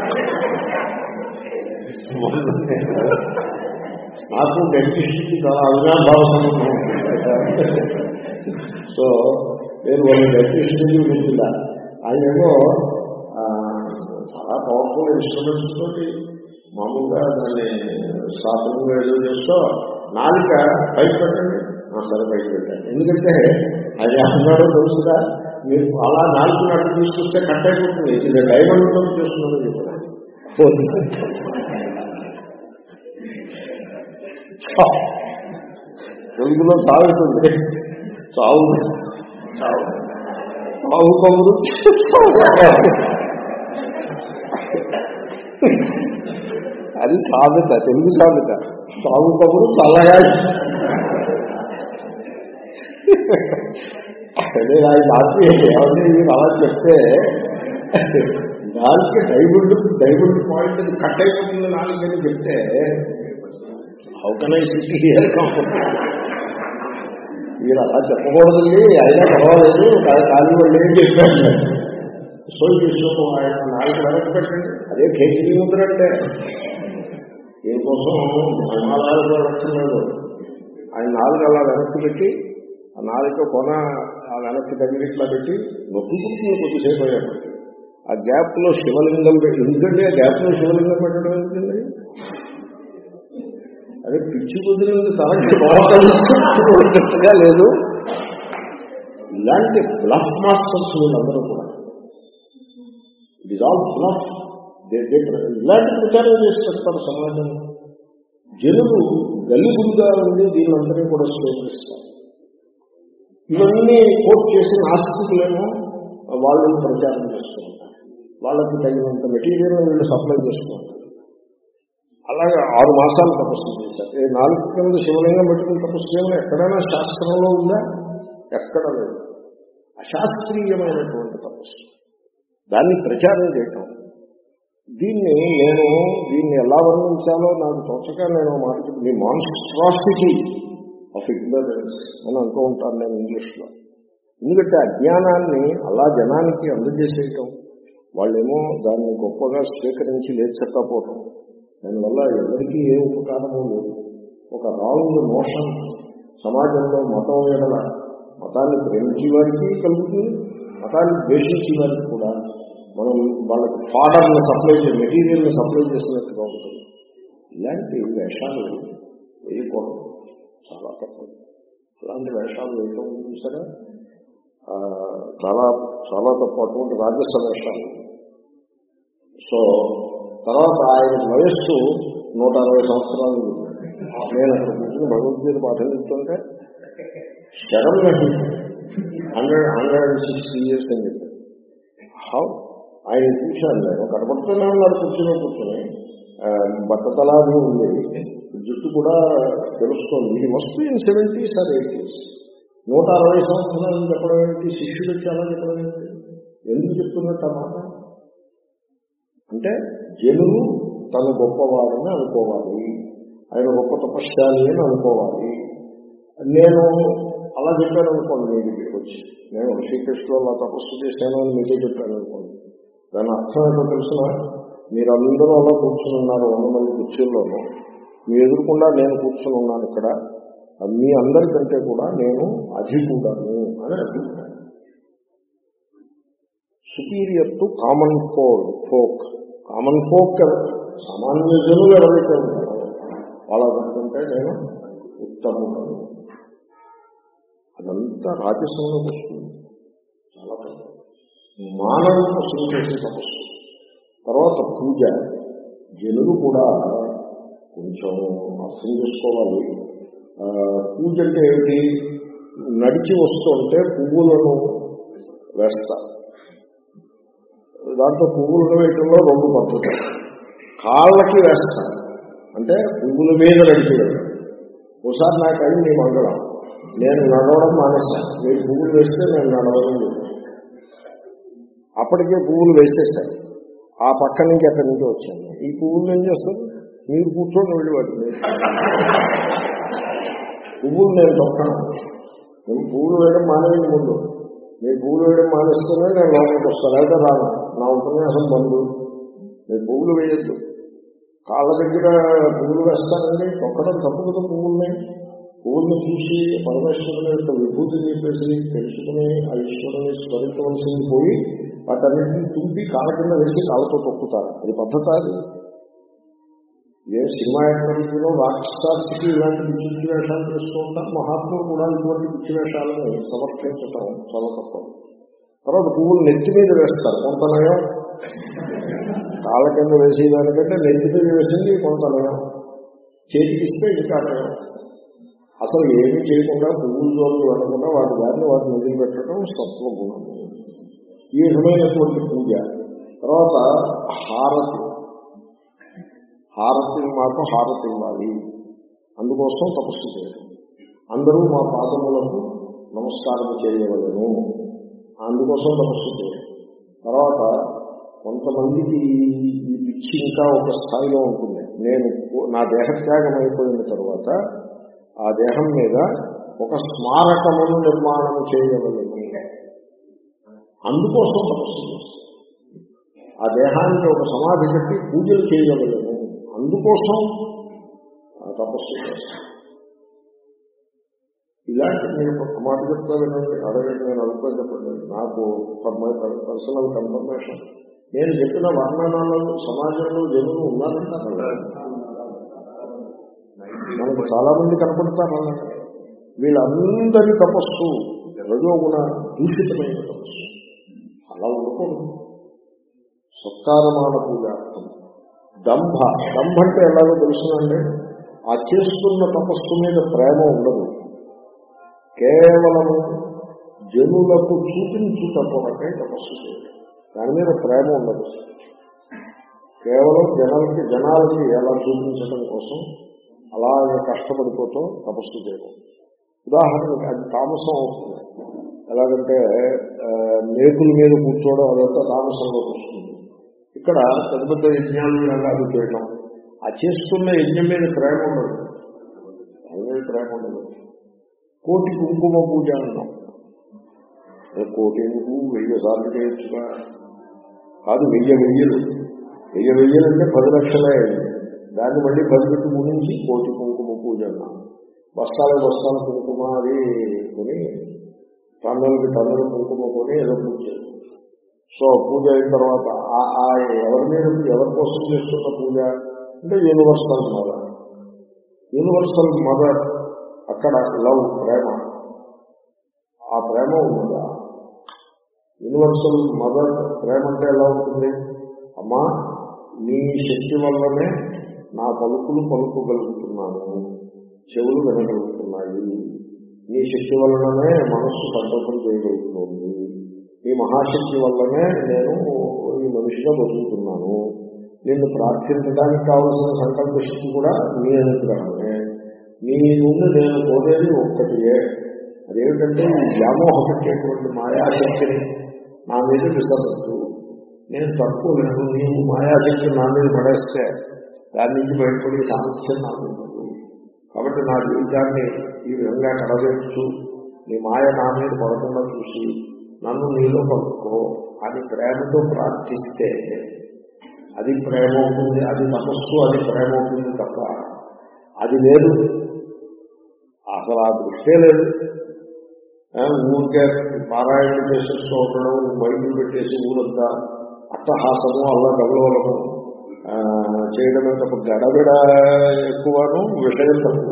నాకు డెంటిస్ట్కి చాలా అవినాభావ సంబంధం ఉంది. సో నేను వాళ్ళ డెంటిస్ట్ దగ్గరికి వెళ్తున్నా ఆయనేమో ఆ, చాలా పవర్ఫుల్ ఇన్స్ట్రుమెంట్స్ తోటి మామూలుగా దాన్ని శాస్త్రంగా ఏదో చేస్తూ నాలుక పైకి పెట్టండి ఆ, సరే పైకి పెట్టండి ఎందుకంటే అది అన్నాడో తెలుసుగా మీరు అలా నాలుగు నడుపు తీసుకొస్తే కట్ అయిపోతుంది ఇది డైమండ్ తో చేస్తున్నాను చెప్పాను తెలుగులో సాగుతుంది చావు చావు చావు కబురు అది సామెత తెలుగు సామెత చావు కబురు చల్లగా అదే ఆయన రాత్రి ఎవరిని మీరు అలా చెప్తే దానికి డైబుల్డ్ డైబుల్డ్ పాయింట్ అది కట్ అయిపోతుంది నాలుగని చెప్తే how can I city here మీరు అలా చెప్పకూడదండి అయినా పర్వాలేదు కా- ఖాళీ వాళ్ళు ఏం చెప్పారు సో ఈ విషయం ఆయన నాలుగు వెనక్కి పెట్టండి అదే కేజీ ముద్ర అంటే దీనికోసం హిమాలయాలతో లక్షలేదు ఆయన నాలుగు అలా వెనక్కి పెట్టి ఆ నాలుగు కొన ఆ వెనక్కి తగిలిట్లా పెట్టి నొప్పుకుంటుంది కొద్దిసేపు అయ్యేప్పటికి ఆ గ్యాప్ లో శివలింగం పెట్టి ఎందుకంటే ఆ గ్యాప్ లో శివలింగం పెట్టడం ఎందుకండి అదే పిచ్చి కుదిరింది తనకి బాగుంటున్నట్టుగా లేదు ఇలాంటి బ్లఫ్ మాస్టర్స్ వీళ్ళందరూ కూడా ఇట్ ఇస్ ఆల్ బ్లఫ్ ఇలాంటి ప్రచారం చేసి పెడతారు సమాజం జనులు గల్లిగులుగా ఉండి దీనందరినీ కూడా స్వీకరిస్తారు ఇవన్నీ కోట్ చేసి నాస్తికులేమో వాళ్ళు ప్రచారం చేస్తూ ఉంటారు వాళ్ళకి తగినంత మెటీరియల్ వీళ్ళు సప్లై చేస్తూ ఉంటారు అలాగే ఆరు మాసాలు తపస్సు చేశారు ఈ నాలుగు కింద శివలింగం పెట్టుకుని తపస్సు చేయడం ఎక్కడైనా శాస్త్రంలో ఉందా ఎక్కడ లేదు అశాస్త్రీయమైనటువంటి తపస్సు దాన్ని ప్రచారం చేయటం దీన్ని నేను దీన్ని ఎలా వర్ణించాలో నాకు తోచక నేను మాట ది మాన్స్ట్రాసిటీ ఆఫ్ ఇగ్నరెన్స్ అని అంటూ ఉంటాను నేను ఇంగ్లీష్లో ఎందుకంటే అజ్ఞానాన్ని అలా జనానికి అందజేసేయటం వాళ్ళేమో దాన్ని గొప్పగా స్వీకరించి లేచకపోవటం దానివల్ల ఎవరికీ ఏ ఉపకారము లేదు ఒక రాంగ్ మోషన్ సమాజంలో మతం ఎడల మతాన్ని ప్రేమించే వారికి కలుగుతుంది మతాన్ని ద్వేషించే వారికి కూడా మనం వాళ్ళకి ఫాడర్ని సప్లై చే మెటీరియల్ని సప్లై చేసినట్టుగా ఉంటుంది ఇలాంటి వేషాలు వేయకూడదు చాలా తప్పదు అలాంటి వేషాలు వేయటం చూసారా ఆ, చాలా చాలా తప్పు అటువంటి రాజస్వ వేషాలు సో తర్వాత ఆయన వయస్సు నూట అరవై సంవత్సరాలు ఉంది. నేను అక్కడ కూర్చుని భగవద్గీత పాఠం చెప్తుంటే శరం hundred hundred and sixty years అని చెప్పారు హౌ ఆయన చూశాను నేను కనపడుతూనే ఉన్నారు కూర్చుని కూర్చుని ఆ, బట్టతలాది ఉంది జుట్టు కూడా తెలుస్తోంది ఇది must in seventies or eighties నూట అరవై సంవత్సరాలు చెప్పడం ఏంటి శిష్యుడు చాలా చెప్పడం ఏంటి ఎందుకు చెప్తున్నట్టు ఆ మాట అంటే జనులు తను గొప్పవాడని అనుకోవాలి ఆయన గొప్ప తపశ్శాలి అని అనుకోవాలి నేను అలా చెప్పాను అనుకోండి మీ దగ్గరికి వచ్చి నేను శ్రీకృష్ణుడు అలా తపస్సు చేశాను అని మీకే చెప్పాను అనుకోండి దాని అర్థం ఏంటో తెలిసిన మీరందరూ అలా కూర్చుని ఉన్నారు వంద మంది కుర్చీల్లోనూ మీ ఎదురుకుండా నేను కూర్చుని ఉన్నాను ఇక్కడ మీ అందరికంటే కూడా నేను అధికుడను అని అభిప్రాయం superior to common foal folk common folk సామాన్య జనులు ఎవరైతే ఉంటారో వాళ్ళకంటే నేను ఉత్తముడను అదంతా రాజస్వంలో వస్తుంది చాలా తప్పు మానవ కోసం చేసే తపస్సు తర్వాత పూజ జనులు కూడా కొంచెం అర్థం చేసుకోవాలి ఆ, పూజ అంటే ఏమిటి నడిచి వస్తుంటే పువ్వులను వేస్తారు దాంట్లో పువ్వులను వేయటంలో రెండు పద్ధతులు కాళ్ళకి వేస్తారు అంటే పువ్వుల మీద నడిచేయడం ఒకసారి నాకు అయింది మీ మంగళం నేను నడవడం మానేశాను మీరు పువ్వులు వేస్తే నేను నడవడం లేదు అప్పటికే పువ్వులు వేసేసాను ఆ పక్క నుంచి అక్కడి నుంచి వచ్చాను ఈ పువ్వులు ఏం చేస్తారు మీరు కూర్చొని వెళ్ళి వాటిని పువ్వులు నేను తొక్కను నేను పువ్వులు వేయడం మానేది ముందు మీరు పువ్వులు వేయడం మానేస్తేనే నేను లోపలికి వస్తాను అయితే రాను నా ఉపన్యాసం బంధు మీరు పువ్వులు వేయద్దు కాళ్ళ దగ్గర పువ్వులు వేస్తానండి తొక్కడం తప్పు కదా పువ్వుల్ని పువ్వుల్ని చూసి పరమేశ్వరుని యొక్క విభూతి చెప్పేసి తెలుసుకుని ఆ ఈశ్వరుని స్మరించవలసింది పోయి వాటన్నింటినీ తుంపి కాళ్ళ కింద వేసి కాళ్ళతో తొక్కుతారు అది పద్ధత అది ఏ సినిమా యాక్టర్లో రాక్ స్టార్స్ కి ఇలాంటి పిచ్చి పిచ్చి వేషాలు చేస్తూ ఉంటారు మహాత్ములు కూడా ఇటువంటి పిచ్చి వేషాలను సమర్థించటం చాలా తప్పదు తర్వాత పువ్వులు నెత్తి మీద వేస్తారు కొంత నయం కాళ్ళ కింద వేసేదానికంటే నెత్తి మీద వేసింది కొంత నయం చేతికి ఇస్తే ఇంకా నయం అసలు ఏమీ చేయకుండా పువ్వుల జోళ్ళు వెళ్ళకుండా వాటి దారిని వాటిని వదిలిపెట్టడం సత్వ గుణము ఈ విధమైనటువంటి పూజ తర్వాత హారతి హారతి మాకు హారతి ఇవ్వాలి అందుకోసం తపస్సు చేయడం అందరూ మా పాదములకు నమస్కారం చేయవలను అందుకోసం తపస్సు చేయడం తర్వాత కొంతమందికి ఈ- ఈ పిచ్చి ఇంకా ఒక స్థాయిలో ఉంటుంది నేను నా దేహత్యాగం అయిపోయిన తర్వాత ఆ దేహం మీద ఒక స్మారకమును నిర్మాణం చేయవలను అందుకోసం తపస్సు చేస్తాను ఆ దేహానికి ఒక సమాధి కట్టి పూజలు చేయగలను అందుకోసం ఆ తపస్సు చేస్తాను ఇలాంటి నేను ఒక మాట చెప్తా వినండి అడగండి నేను అనుకోని చెప్పండి నాకు పర్సనల్ కన్ఫర్మేషన్ నేను చెప్పిన వర్ణనాలను సమాజంలో జనులు ఉన్నారంటారు మనకు చాలా మంది కనపడతారు అలాగే. వీళ్ళందరి తపస్సు రజోగుణ దూషితమైన తపస్సు అలా ఉండకూడదు సత్కారమాన పూజార్థం దంభ దంభ అంటే ఎలాగో తెలుసునండి ఆ చేస్తున్న తపస్సు మీద ప్రేమ ఉండదు కేవలము జనులకు చూపించుట కొరకై తపస్సు చేయడం దాని మీద ప్రేమ ఉండదు కేవలం జనాలకి జనాలకి ఎలా చూపించడం కోసం అలాగే కష్టపడిపోతూ తపస్సు చేయడం ఉదాహరణకి అది తామసం అవుతుంది ఎలాగంటే ఆ, మేకుల మీద కూర్చోవడం అదంతా తామసంలోకి వస్తుంది ఇక్కడ పెద్ద పెద్ద యజ్ఞాలు రంగాలు చేయడం ఆ చేస్తున్న యజ్ఞం మీద ప్రేమ ఉండదు దాని మీద ప్రేమ ఉండదు కోటి కుంకుమ పూజ అన్నాం అదే కోటి ఎందుకు వెయ్యి సార్లు చేయొచ్చుగా కాదు వెయ్యి వెయ్యలు వెయ్యి వెయ్యలు అంటే పది లక్షలే అయింది దాన్ని మళ్ళీ పది పెట్టి ముగించి కోటి కుంకుమ పూజ అన్నాం బస్తాలు బస్తాలు కుంకుమ అది కొని టన్నులకి టన్నుల కుంకుమ కొని ఏదో పూజ చేస్తాం. సో పూజ అయిన తర్వాత ఆ- ఆ ఎవరి మీద ఎవరి కోసం చేస్తున్న పూజ అంటే యూనివర్సల్ మదర్ యూనివర్సల్ మదర్ అక్కడ లవ్ ప్రేమ ఆ ప్రేమ ఉందా యూనివర్సల్ మదర్ ప్రేమ అంటే ఎలా ఉంటుంది అమ్మా నీ శక్తి వల్లనే నా పలుకులు పలుకోగలుగుతున్నాను చెవులు వినగలుగుతున్నాయి నీ శక్తి వల్లనే మనస్సు సంకల్పం చేయగలుగుతుంది నీ మహాశక్తి వల్లనే నేను ఈ మనిషిగా బతుకుతున్నాను నిన్ను ప్రార్థించడానికి కావలసిన సంకల్ప శక్తి కూడా నీ అనుగ్రహమే నీ నుండి నేను కోరేది ఒక్కటియే అదేమిటంటే ఈ వ్యామోహ పెట్టేటువంటి మాయాశక్తిని నా మీద విసరద్దు నేను తక్కువ లేదు నీవు మాయాశక్తి నా మీద పడేస్తే దాని నుంచి బయటపడే సామర్థ్యం నాకు ఉండదు కాబట్టి నా జీవితాన్ని ఈ విధంగా కడవేస్తూ నీ మాయ నా మీద పడకుండా చూసి నన్ను నీలో పడుకో అని ప్రేమతో ప్రార్థిస్తే అది ప్రేమ అవుతుంది అది తపస్సు అది ప్రేమ అవుతుంది తప్ప అది లేదు అసలు ఆ దృష్టే లేదు ఆ, ఊరికే పారాయణ చేసేస్తూ ఉండడం బయటలు పెట్టేసి ఊరంతా అట్టహాసము అల్ల గగలవలము ఆ, చేయడమే తప్ప గడబిడ ఎక్కువను విషయం తక్కువ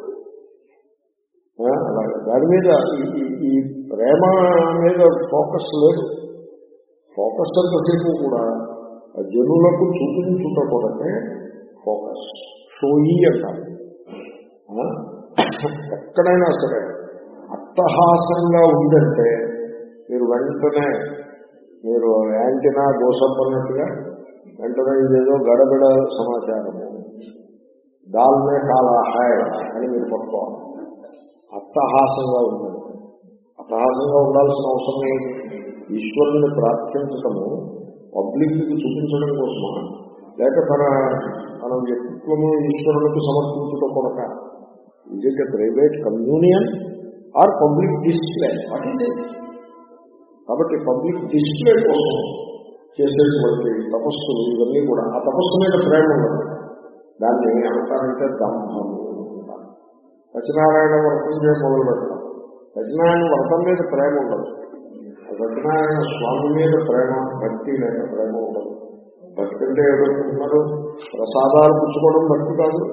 ఆ, అలాగే దాని మీద ఈ- ఈ- ఈ ప్రేమ మీద ఫోకస్ లేదు ఫోకస్ అంతసేపు కూడా ఆ జనులకు చూపించుట కొరకే ఫోకస్ షోయి అంటారు ఆ? ఎక్కడైనా సరే అట్టహాసంగా ఉందంటే మీరు వెంటనే మీరు యాంటీనా దోషపడినట్టుగా వెంటనే ఇదేదో గడబిడ సమాచారము దాల్నే కాలా హాయ్ అని మీరు పట్టుకోవాలి అట్టహాసంగా ఉందండి అట్టహాసంగా ఉండాల్సిన అవసరం లేదు ఈశ్వరుని ప్రార్థించటము పబ్లిక్ కి చూపించడం కోసమా లేక తన తన వ్యక్తిత్వము ఈశ్వరునికి సమర్పించడం కొనక is it a private communion or public display what is it కాబట్టి పబ్లిక్ డిస్ప్లే కోసం చేసేటువంటి తపస్సులు ఇవన్నీ కూడా ఆ తపస్సు మీద ప్రేమ ఉన్నది దాన్ని ఏమంటారంటే దంభము అంటారు. సత్యనారాయణ వ్రతం చేయ మొదలు పెడతాం సత్యనారాయణ వ్రతం మీద ప్రేమ ఉండదు ఆ సత్యనారాయణ స్వామి మీద ప్రేమ భక్తి లేక ప్రేమ ఉండదు భక్తి అంటే ఏమనుకుంటున్నారు ప్రసాదాలు పుచ్చుకోవడం భక్తి కాదు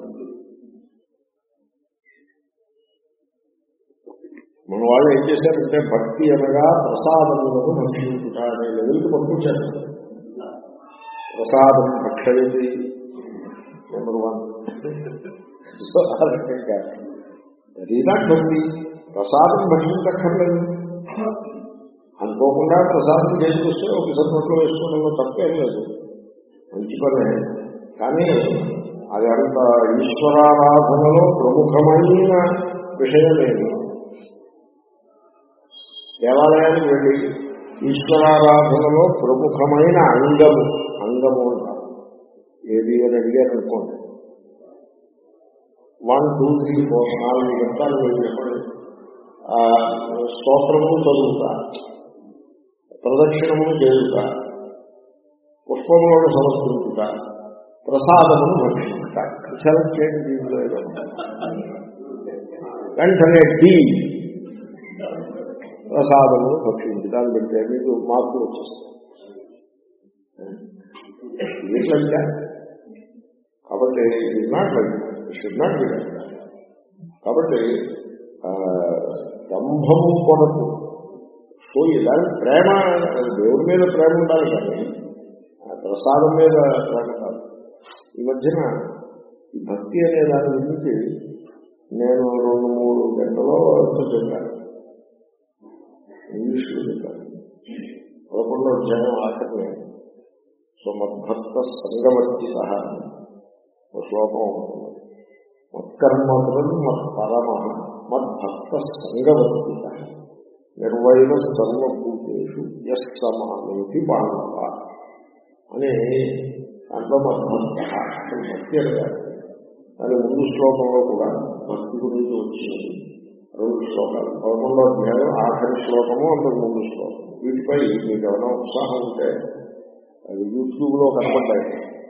మన వాళ్ళు ఏం చేశారంటే భక్తి అనగా ప్రసాదములను భక్షించుట అనే లెవెల్కి పంపించారు ప్రసాదం భక్షయతి నెంబర్ వన్ సో ఆ రకంగా అదీనా భక్తి ప్రసాదం భక్షించక్కర్లేదు అనుకోకుండా ప్రసాదం చేసుకొస్తే ఒకసారి నోట్లో వేసుకోవడంలో తప్పేం లేదు మంచి పనే కానీ అది అంత ఈశ్వరారాధనలో ప్రముఖమైన విషయమేమి దేవాలయానికి వెళ్ళి ఈశ్వరారాధనలో ప్రముఖమైన అంగము అంగము అంటారు ఏది అని అడిగారు అనుకోండి వన్ టూ త్రీ ఫోర్ నాలుగు గంటలు మీరు చెప్పండి ఆ, స్తోత్రము చదువుతా ప్రదక్షిణము చేయుట పుష్పములను సమర్పించుట ప్రసాదమును భక్షించుట సెలెక్ట్ చేయండి దీంట్లో ఏదో. వెంటనే డి ప్రసాదమును భక్షించడానికి పెడితే మీకు మార్పులు వచ్చేస్తాయి ఏంటంటే కాబట్టి it not like should not be like కాబట్టి ఆ, దంభము కొరకు సో ఇలాంటి ప్రేమ దేవుడి మీద ప్రేమ ఉండాలి కానీ ఆ ప్రసాదం మీద ప్రేమ కాదు ఈ మధ్యన ఈ భక్తి అనే దాని గురించి నేను రెండు మూడు గంటలో ఎంతో చెప్పాను ఇంగ్లీష్లో చెప్పాను పదకొండో అధ్యాయం ఆఖరిని సో మద్భక్త సంగవర్తి సహా ఒక శ్లోకం ఉంటుంది మత్కర్మకృన్ మత్పరమ మద్భక్త సంగవర్తి నిర్వైన సర్వభూతేషు ఎస్ సమానేతి బాంధవ అని దాంట్లో మద్భక్త అసలు భక్తి అడగాలి దాని ముందు శ్లోకంలో కూడా భక్తి గురించి వచ్చింది రెండు శ్లోకాలు పదకొండో అధ్యాయం ఆఖరి శ్లోకము అంతకు ముందు శ్లోకం వీటిపై మీకు ఏమైనా ఉత్సాహం ఉంటే అవి యూట్యూబ్ లో కనపడ్డాయి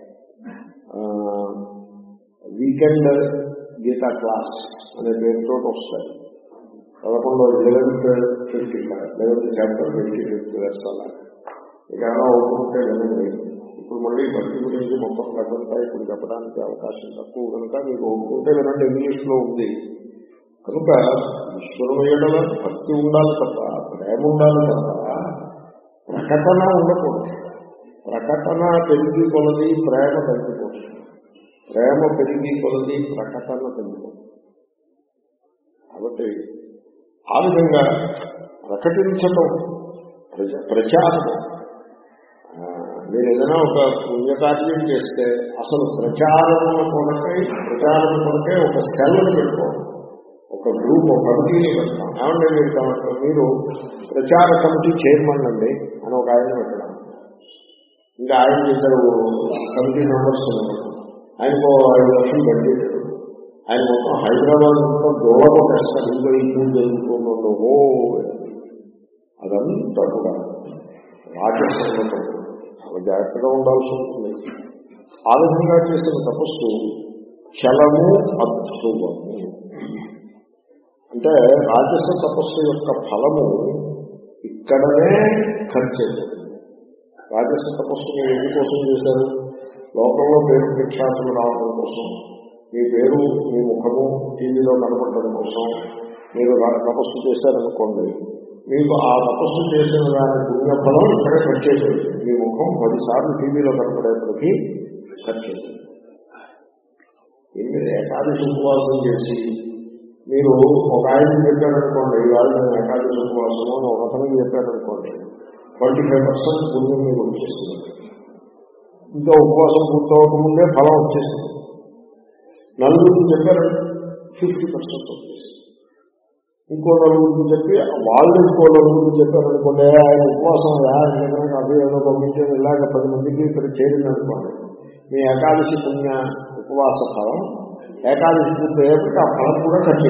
వీకెండ్ గీతా క్లాస్ అనే పేరుతో వస్తాయి పదకొండో eleventh fifty eleventh chapter fifty fifth verse అలా ఇక ఏమైనా అవుతుంటే వినండి ఇప్పుడు మళ్ళీ భక్తి గురించి మొత్తం ప్రజంతా ఇప్పుడు చెప్పడానికి అవకాశం తక్కువ కనుక మీకు ఒప్పుకుంటే వినండి ఇంగ్లీష్ లో ఉంది కనుక ఈశ్వరుడు ఏడల భక్తి ఉండాలి తప్ప ప్రేమ ఉండాలి తప్ప ప్రకటన ఉండకూడదు ప్రకటన పెరిగి కొలది ప్రేమ తగ్గిపోతుంది ప్రేమ పెరిగి కొలది ప్రకటన తగ్గిపోతుంది కాబట్టి ఆ విధంగా ప్రకటించటం ప్రజ- ప్రచారం ఆ, మీరు ఏదైనా ఒక పుణ్యకార్యం చేస్తే అసలు ప్రచారం కొరకై ప్రచారం కొరకే ఒక సెల్ని పెట్టుకోండి ఒక గ్రూప్ ఒక కమిటీని పెడతాం ఏమంటే మీరు కావాలి మీరు ప్రచార కమిటీ చైర్మన్ అండి అని ఒక ఆయన పెట్టడం ఇంకా ఆయన ఇద్దరు కమిటీ మెంబర్స్ ఉన్నారు ఆయనకు ఐదు లక్షలు బడ్జెట్ ఆయన మొత్తం హైదరాబాద్ మొత్తం దూరం పెట్టారు ఇంకో ఇంట్లో జరుగుతుందో ఓ అదంతా కూడా రాజస్వంలో చాలా జాగ్రత్తగా ఉండాల్సి ఉంటుంది ఆ విధంగా చేసిన తపస్సు చలము అద్భుతము అంటే రాజస తపస్సు యొక్క ఫలము ఇక్కడనే ఖర్చు అయిపోతుంది రాజస తపస్సు మీరు ఎందుకోసం చేశారు లోకంలో పేరు ప్రఖ్యాతులు రావడం కోసం మీ పేరు మీ ముఖము టీవీలో కనపడడం కోసం మీరు రా- తపస్సు చేశారనుకోండి మీకు ఆ తపస్సు చేసిన దాని పుణ్యఫలం ఇక్కడే ఖర్చు అయిపోయింది మీ ముఖం పదిసార్లు టీవీలో కనపడేప్పటికీ ఖర్చు అయిపోయింది మీరు ఏకాదశి ఉపవాసం చేసి మీరు ఒక ఆయన చెప్పారనుకోండి ఇవాళ నేను ఏకాదశి ఉపవాసము అని ఒక అతనికి చెప్పారనుకోండి ట్వంటీ ఫైవ్ పర్సెంట్ పుణ్యం మీకు వచ్చేస్తుంది ఇంకా ఉపవాసం పూర్తవకముందే ఫలం వచ్చేస్తుంది నలుగురికి చెప్పారు ఫిఫ్టీ పర్సెంట్ వచ్చేసింది ఇంకో నలుగురికి చెప్పి వాళ్ళు ఇంకో నలుగురికి చెప్పారనుకోండి ఆయన ఉపవాసం ఆయన అది ఏదో పంపించేది ఇలాగ పది మందికి ఇక్కడ చేరింది అనుకోండి మీ ఏకాదశి పుణ్య ఉపవాస ఫలం ఏకాదశి పూర్తి అయ్యేప్పటికీ ఆ ఫలం కూడా ఖర్చు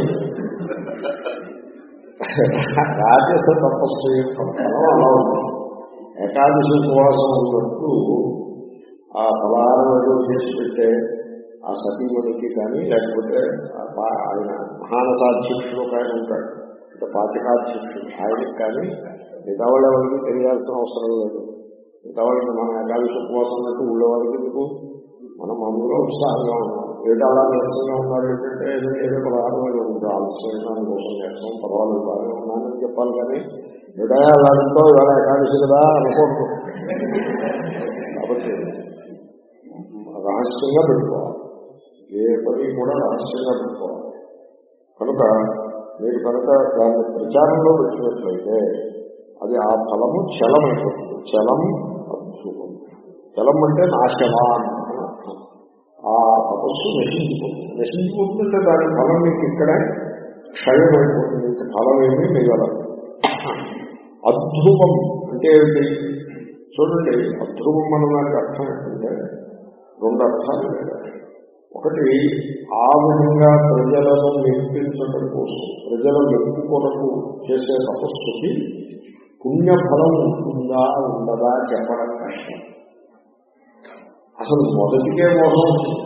రాజస తపస్సు యొక్క ఫలం అలా ఉంది ఏకాదశి ఉపవాసం ఉన్నట్టు ఆ ఫలాలను ఏదో చేసి పెట్టే ఆ సతీమణికి కానీ లేకపోతే ఆ పా- ఆయన మహానసాధ్యక్షుడు ఒక ఆయన ఉంటాడు అంటే పాచకాధ్యక్షుడు ఆయనకి కానీ మిగతా వాళ్ళ ఎవరికి తెలియాల్సిన అవసరం లేదు మిగతా వాళ్ళకి మన ఏకాదశి ఉపవాసం ఉన్నట్టు ఊళ్ళో వాళ్ళకి ఎందుకు మనం మామూలుగా ఉత్సాహంగా ఉన్నాం ఏదో అలా నీరసంగా ఉన్నారు ఏంటంటే ఏదో ఏదో పదహారు వేలు ఉంటుంది ఆలస్యం దానికోసం నీరసం పర్వాలేదు బాగా ఉన్నానని చెప్పాలి కానీ ఏదో అలాంటితో ఇవాళ ఏకాదశి కదా అనుకోండి కాబట్టి రహస్యంగా పెట్టుకోవాలి ఏ పని కూడా రహస్యంగా పెట్టుకోవాలి కనుక మీరు కనుక దాన్ని ప్రచారంలో పెట్టినట్లయితే అది ఆ ఫలము చలమైపోతుంది చలం అద్భుతం చలం అంటే నాశవాన్ అని అర్థం ఆ తపస్సు నశించిపోతుంది నశించిపోతుందంటే దాని ఫలం మీకు ఇక్కడే క్షయమైపోతుంది ఇంక ఫలం ఏమీ మిగలదు అధ్రువం అంటే ఏమిటి చూడండి అధ్రువం అన్న దానికి అర్థం ఏంటంటే రెండు అర్థాలు ఉన్నాయి. ఒకటి ఆ విధంగా ప్రజలను మెప్పించడం కోసం ప్రజల మెప్పు కొరకు చేసే తపస్సుకి పుణ్యఫలం ఉంటుందా ఉండదా చెప్పడం కష్టం అసలు మొదటికే మోసం వచ్చింది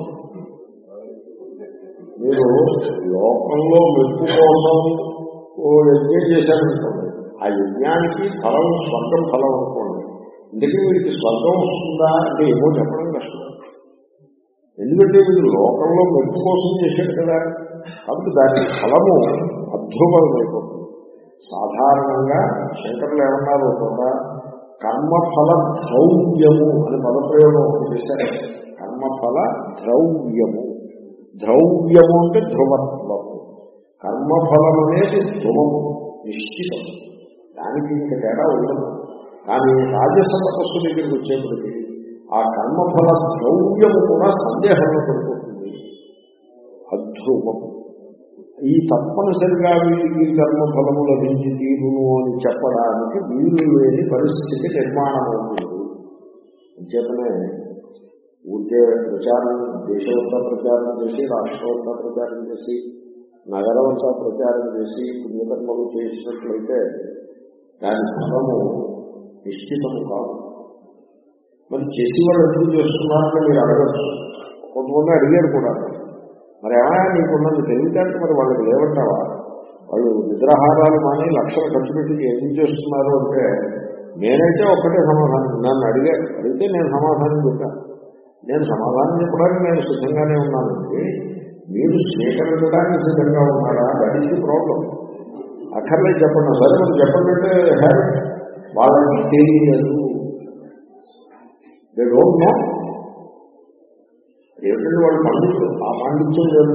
మీరు లోకంలో మెప్పు కోసం ఓ యజ్ఞం చేశారనుకోండి ఆ యజ్ఞానికి ఫలం స్వర్గం ఫలం అనుకోండి ఇందుకే వీరికి స్వర్గం వస్తుందా అంటే ఏమో చెప్పడం కష్టం ఎందుకంటే వీళ్ళు లోకంలో మెప్పు కోసం చేశారు కదా కాబట్టి దాని ఫలము అధ్రువమైపోతుంది సాధారణంగా శంకరులు ఏమన్నారు ఒక కర్మఫల ద్రవ్యము అని పదప్రయోగం ఒకటి చేశారు కర్మఫల ద్రవ్యము ద్రవ్యము అంటే ధ్రువత్వము కర్మఫలం అనేది ధ్రువము నిశ్చితం దానికి ఇంక తేడా ఉండదు కానీ రాజస తపస్సు దగ్గరికి వచ్చేప్పటికీ ఆ కర్మఫల ద్రవ్యము కూడా సందేహంలో పడిపోతుంది అధ్రువం ఈ తప్పనిసరిగా వీరికి కర్మఫలము లభించి తీరును అని చెప్పడానికి వీలు లేని పరిస్థితి నిర్మాణం అవుతుంది అంచేతనే ఊరికే ప్రచారం దేశమంతా ప్రచారం చేసి రాష్ట్రం అంతా ప్రచారం చేసి నగరం అంతా ప్రచారం చేసి పుణ్యకర్మలు చేసినట్లయితే దాని ఫలము నిశ్చితము కాదు మరి చేసి వాళ్ళు ఎందుకు చేస్తున్నారని మీరు అడగచ్చు కొంతమంది అడిగారు కూడా మరి ఏమైనా నీకున్నది తెలివితేటలు మరి వాళ్ళకి లేవంటావా వాళ్ళు నిద్రాహారాలు మాని లక్షలు ఖర్చు పెట్టి ఏం చేస్తున్నారు అంటే నేనైతే ఒక్కటే సమాధానం నన్ను అడిగారు అడిగితే నేను సమాధానం చెప్పాను నేను సమాధానం చెప్పడానికి నేను సిద్ధంగానే ఉన్నానండి మీరు స్వీకరించడానికి సిద్ధంగా ఉన్నారా దట్ ఈస్ ది ప్రాబ్లం అక్కర్లేదు చెప్పండి సరే మరి చెప్పండి అంటే హ్యాబిట్ వాళ్ళకి తెలియదు దే డోంట్ నో ఏమిటంటే వాళ్ళు పండితులు ఆ పాండిత్యం లేదు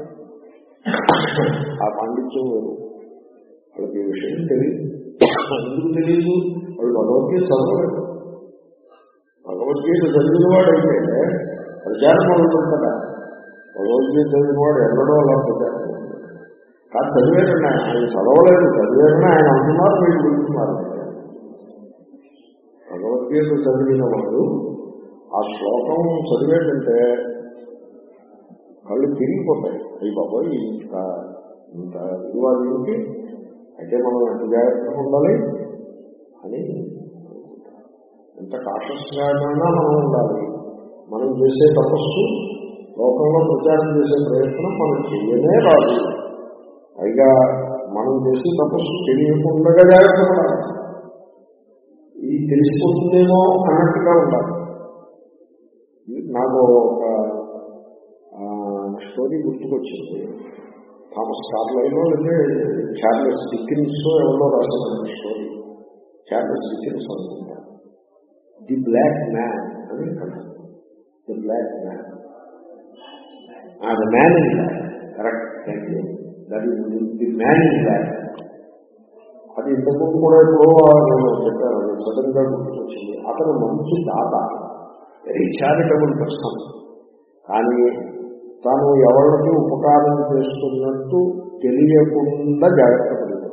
ఆ పాండిత్యం లేదు వాళ్ళకి ఈ విషయం తెలియదు ఎందుకు తెలియదు వాళ్ళు భగవద్గీత చదవలేదు భగవద్గీత చదివిన వాడైతే ప్రచారం మొదలుపెడతాడా భగవద్గీత చదివిన వాడు ఎన్నడో అలా ప్రచారం కాదు చదివేటండి ఆయన ఆయన చదవలేదు చదివేటని ఆయన అంటున్నారు మీరు వింటున్నారు భగవద్గీత చదివిన వాడు ఆ శ్లోకం చదివేటంటే కళ్ళు తిరిగిపోతాయి అయ్యి బాబోయ్ ఇంత ఇంత విలువ దీనికి అయితే మనం ఎంత జాగ్రత్తగా ఉండాలి అని ఎంత కాషస్గానైనా మనం ఉండాలి మనం చేసే తపస్సు లోకంలో ప్రచారం చేసే ప్రయత్నం మనం చేయనే రాదు పైగా మనం చేసే తపస్సు తెలియకుండా జాగ్రత్త పడాలి ఇది తెలిసిపోతుందేమో అన్నట్టుగా ఉండాలి నాకు ఒక స్టోరీ గుర్తుకొచ్చింది థామస్ కార్లైలో లేదా చార్లెస్ డికిన్స్ ఎవరో రాసిన స్టోరీ చార్లెస్ డికిన్స్ అనుకుంటా ది బ్లాక్ మ్యాన్ అని the black man the man in black correct thank you that is the man in black అది ఇంతకుముందు కూడా ఎప్పుడో నేను చెప్పాను సడన్ గా గుర్తుకొచ్చింది అతను మంచి దాత వెరీ చారిటబుల్ పర్సన్ కానీ తాను ఎవరికి ఉపకారం చేస్తున్నట్టు తెలియకుండా జాగ్రత్త పడింది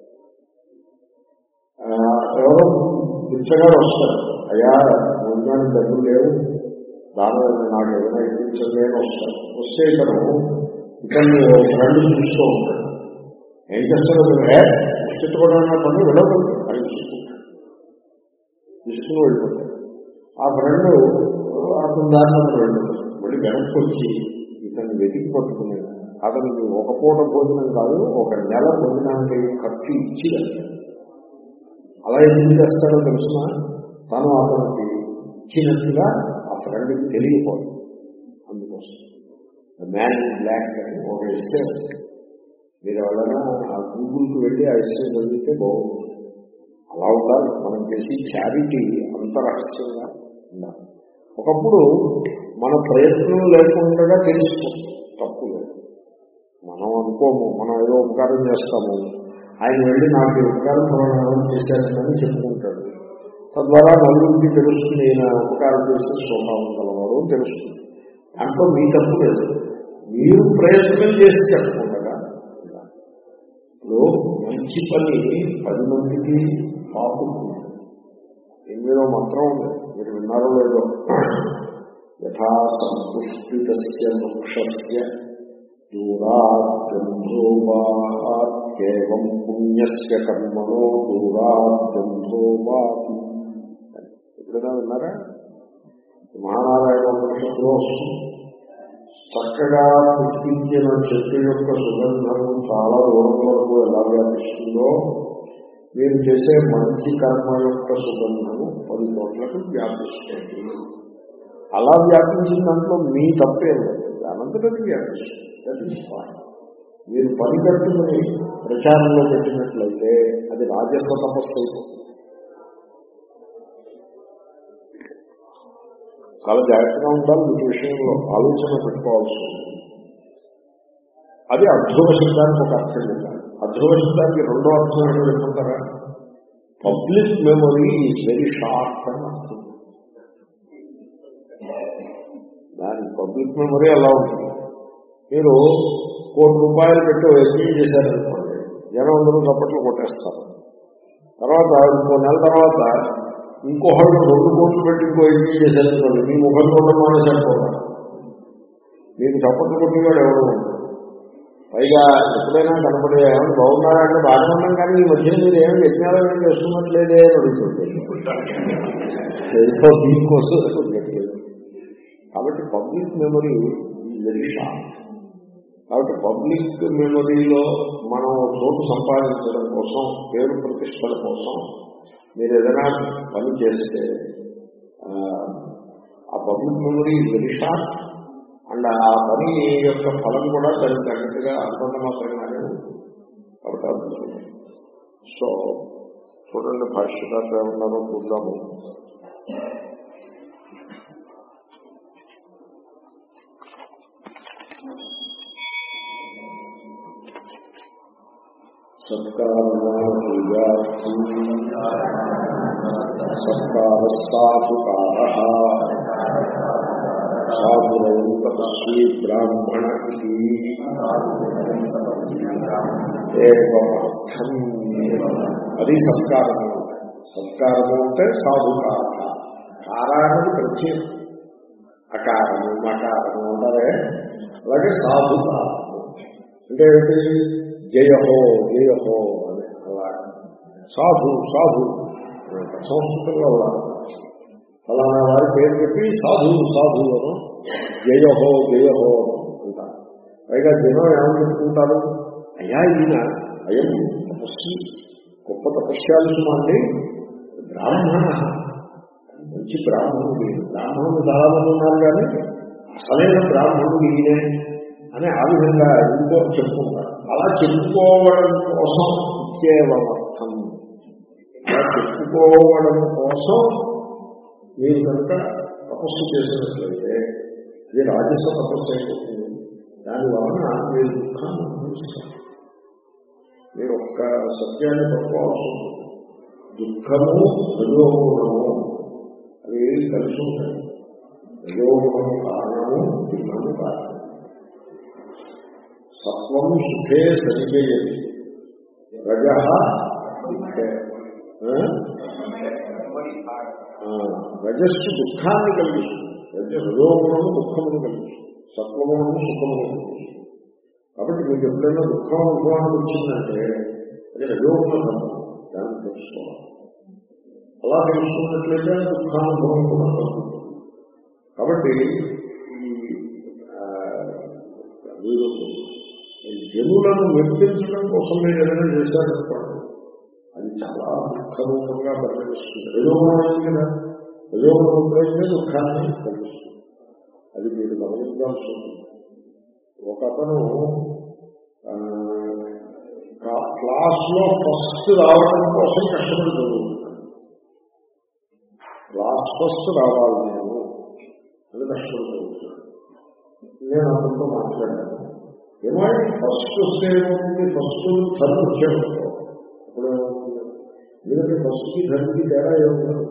ఎవరో పిచ్చగాడు వస్తాడు అయ్యా భోజనానికి డబ్బులు లేవు దాని నాకు ఏదైనా ఇప్పించండి అని వస్తాడు వస్తే ఇతను ఇతన్ని రెండు చూస్తూ ఉంటాడు ఏం చేస్తాడో పుష్టించుకోవడం పని వెళ్ళదు అని చూసుకుంటాడు తీసుకుని వెళ్ళిపోతాడు ఆ ఫ్రెండ్ అతని దారిలో వెళ్ళిపోతాడు మళ్ళీ వెనక్కి వచ్చి ఇతన్ని వెతికి పట్టుకుని అతనికి ఒక పూట భోజనం కాదు ఒక నెల భోజనానికి ఖర్చు ఇచ్చి వెళ్తాడు అలా ఎందుకు చేస్తాడో తెలిసిన తను అతనికి ఇచ్చినట్టుగా ఆ ఫ్రెండ్కి తెలియకూడదు అందుకోసం మ్యాన్ ఇన్ బ్లాక్ అని ఒక ఎస్సే మీరు ఎవరైనా ఆ గూగుల్కి వెళ్ళి ఆ ఎస్సే చదివితే బాగుంటుంది అలా ఉండాలి మనం చేసి చారిటీ అంత రహస్యంగా ఉండాలి ఒకప్పుడు మన ప్రయత్నం లేకుండా తెలుసుకోవచ్చు తప్పు లేదు మనం అనుకోము మనం ఏదో ఉపకారం చేస్తాము ఆయన వెళ్ళి నాకు ఈ ఉపకారం మనం చేశారని చెప్పుకుంటాడు తద్వారా నలుగురికి తెలుస్తుంది ఈయన ఉపకారం చేసే స్వభావం గలవాడు అని తెలుస్తుంది దాంట్లో మీ తప్పు లేదు మీరు ప్రయత్నం చేసి చెప్పకుండా ఇప్పుడు మంచి పని పది మందికి పాపుతుంది ఎనిమిదో మంత్రం ఉంది మీరు విన్నారో లేదో యథా సంపుష్పితస్య వృక్షస్య దూరాద్గంధోవాత్యేవం పుణ్యస్య కర్మణో దూరాద్గంధోవాతి ఎప్పుడైనా విన్నారా మహానారాయణ ఉపనిషత్తులో వస్తుంది చక్కగా పుష్పించిన చెట్టు యొక్క సుగంధం చాలా దూరం వరకు ఎలా వ్యాపిస్తుందో మీరు చేసే మంచి కర్మ యొక్క సుగంధము పది చోట్లకు వ్యాపిస్తుంది అలా వ్యాపించిన దాంట్లో మీ తప్పే లేదు అనంతరం వ్యాపిస్తుంది దట్ ఈస్ ఫైన్ మీరు పని కట్టుకుని ప్రచారంలో పెట్టినట్లయితే అది రాజస్వ తపస్సు అయిపోతుంది చాలా జాగ్రత్తగా ఉండాలి వీటి విషయంలో ఆలోచన పెట్టుకోవాల్సి ఉంటుంది అది అధ్రువ శబ్దానికి ఒక అర్థం చెప్పాలి అధ్రువ శబ్దానికి రెండో అర్థం ఏంటో చెప్పుకుంటారా public memory is very sharp అని అర్థం దాని పబ్లిక్ మెమొరీ అలా ఉంటుంది మీరు కోటి రూపాయలు పెట్టి యజ్ఞం చేశారనుకోండి జనం అందరూ చప్పట్లు కొట్టేస్తారు తర్వాత ఇంకో నెల తర్వాత ఇంకొకళ్ళు రెండు కోట్లు పెట్టి ఇంకో ఇంటి చేసేసుకోండి మీ ముఖం చూడడం మానేసేసుకోవాలి మీకు చప్పట్లు కొట్టేవాడు ఎవరు ఉండడు. పైగా ఎప్పుడైనా కనపడే ఏమైనా బాగున్నారా అంటే బాగా ఉన్నాం కానీ ఈ మధ్యన మీరు ఏమి యజ్ఞాలు ఏమి చేస్తున్నట్లేదే అని అడుగుతుంది ఏదో దీనికోసం పెట్టలేదు. కాబట్టి పబ్లిక్ మెమరీ వెరీ షార్ప్ కాబట్టి పబ్లిక్ మెమరీలో మనం చోటు సంపాదించడం కోసం పేరు ప్రతిష్టల కోసం మీరు ఏదైనా పని చేస్తే ఆ, ఆ public memory very sharp and ఆ పని యొక్క ఫలం కూడా దానికి తగ్గట్టుగా అంతంత మాత్రంగానే ఉంటుంది కాబట్టి అది సో చూడండి భాష్యకారులు ఏమన్నారో చూద్దాము సత్కారస్తాపుకార సాధురౌ తపస్వీ బ్రాహ్మణ ఇది ఏకమర్థం అది సత్కారము సత్కారము అంటే సాధుకార కారానికి ప్రత్యేకం అకారము మకారము అంటారే అలాగే సాధుకారము అంటే ఏంటి జయహో జయహో అని అలా సాధు సాధు సంస్కృతంలో అలా ఫలానా వారి పేరు చెప్పి సాధు సాధు అను జయహో జయహో అంటారు పైగా జనం ఏమని చెప్పుకుంటారు అయ్యా ఈయన అయం తపస్వి గొప్ప తపస్యాలు అండి బ్రాహ్మణ మంచి బ్రాహ్మణుడు బ్రాహ్మణుడు చాలా మంది ఉన్నారు కానీ అసలైన బ్రాహ్మణుడు ఈయనే అని ఆ విధంగా ఇంకో చెప్పుకుంటారు అలా చెప్పుకోవడం కోసం ఇచ్చేవర్థం అలా చెప్పుకోవడం కోసం మీరు కనుక తపస్సు చేసినట్లయితే అది రాజస్వ తపస్సు అయిపోతుంది దాని వలన మీరు దుఃఖాన్ని అనుభవిస్తారు మీరు ఒక్క సత్యాన్ని పట్టుకోవాల్సి ఉంటుంది దుఃఖము రజోగుణము అవి కలిసి ఉంటాయి రజోగుణము కారణము దుఃఖము కారణం సత్వం సుఖే సరిచేయది రజ దుఃఖే ఆ? ఆ, రజస్సు దుఃఖాన్ని కలిగిస్తుంది రజ రజోగుణము దుఃఖమును కలిగిస్తుంది సత్వగుణము సుఖమును కలిగిస్తుంది కాబట్టి మీకు ఎప్పుడైనా దుఃఖం అనుభవానికి వచ్చిందంటే అది రజోగుణ ధర్మం దాన్ని తెలుసుకోవాలి అలా తెలుసుకున్నట్లయితే దుఃఖానుభవం కూడా తగ్గుతుంది కాబట్టి ఈ ఆ, మీరు ఈ జనులను మెప్పించడం కోసం మీరు ఏదైనా చేశారనుకోండి అది చాలా దుఃఖరూపంగా పరిణమిస్తుంది రజోగుణం అయింది కదా రజోగుణం ఉపయోగించే దుఃఖాన్ని కలిగిస్తుంది అది మీరు గమనించాల్సి ఉంటుంది ఒక అతను క్లాస్ లో ఫస్ట్ రావడం కోసం కష్టపడి చదువుతున్నాడు క్లాస్ ఫస్ట్ రావాలి నేను అని కష్టపడి చదువుతున్నాడు నేను అతనితో మాట్లాడాను ఏమైంది ఫస్ట్ వస్తే ఏమవుతుంది ఫస్ట్ ధర్మ వచ్చేటప్పుడు అప్పుడు ఏమవుతుంది ఎందుకంటే ఫస్ట్కి ధర్మకి తేడా ఏముండదు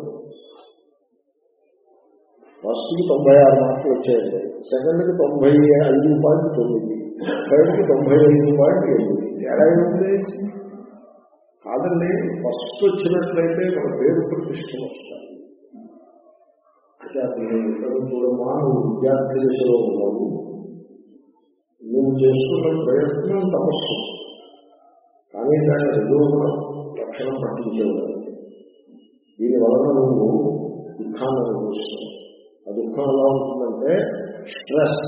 ఫస్ట్కి తొంభై ఆరు మార్కులు వచ్చాయండి సెకండ్కి తొంభై ఐదు పాయింట్ తొమ్మిది థర్డ్కి తొంభై ఐదు పాయింట్ ఎనిమిది తేడా ఏముంది కాదండి ఫస్ట్ వచ్చినట్లయితే మన పేరు ప్రతిష్ట వస్తాయి అంటే అది చూడమా నువ్వు విద్యార్థి దశలో ఉన్నావు నువ్వు చేస్తున్న ప్రయత్నం తపస్సు కానీ దాని రజోగుణ లక్షణం పట్టించేవాడు దీని వలన నువ్వు దుఃఖాన్ని అనుభవిస్తావు ఆ దుఃఖం ఎలా ఉంటుందంటే స్ట్రెస్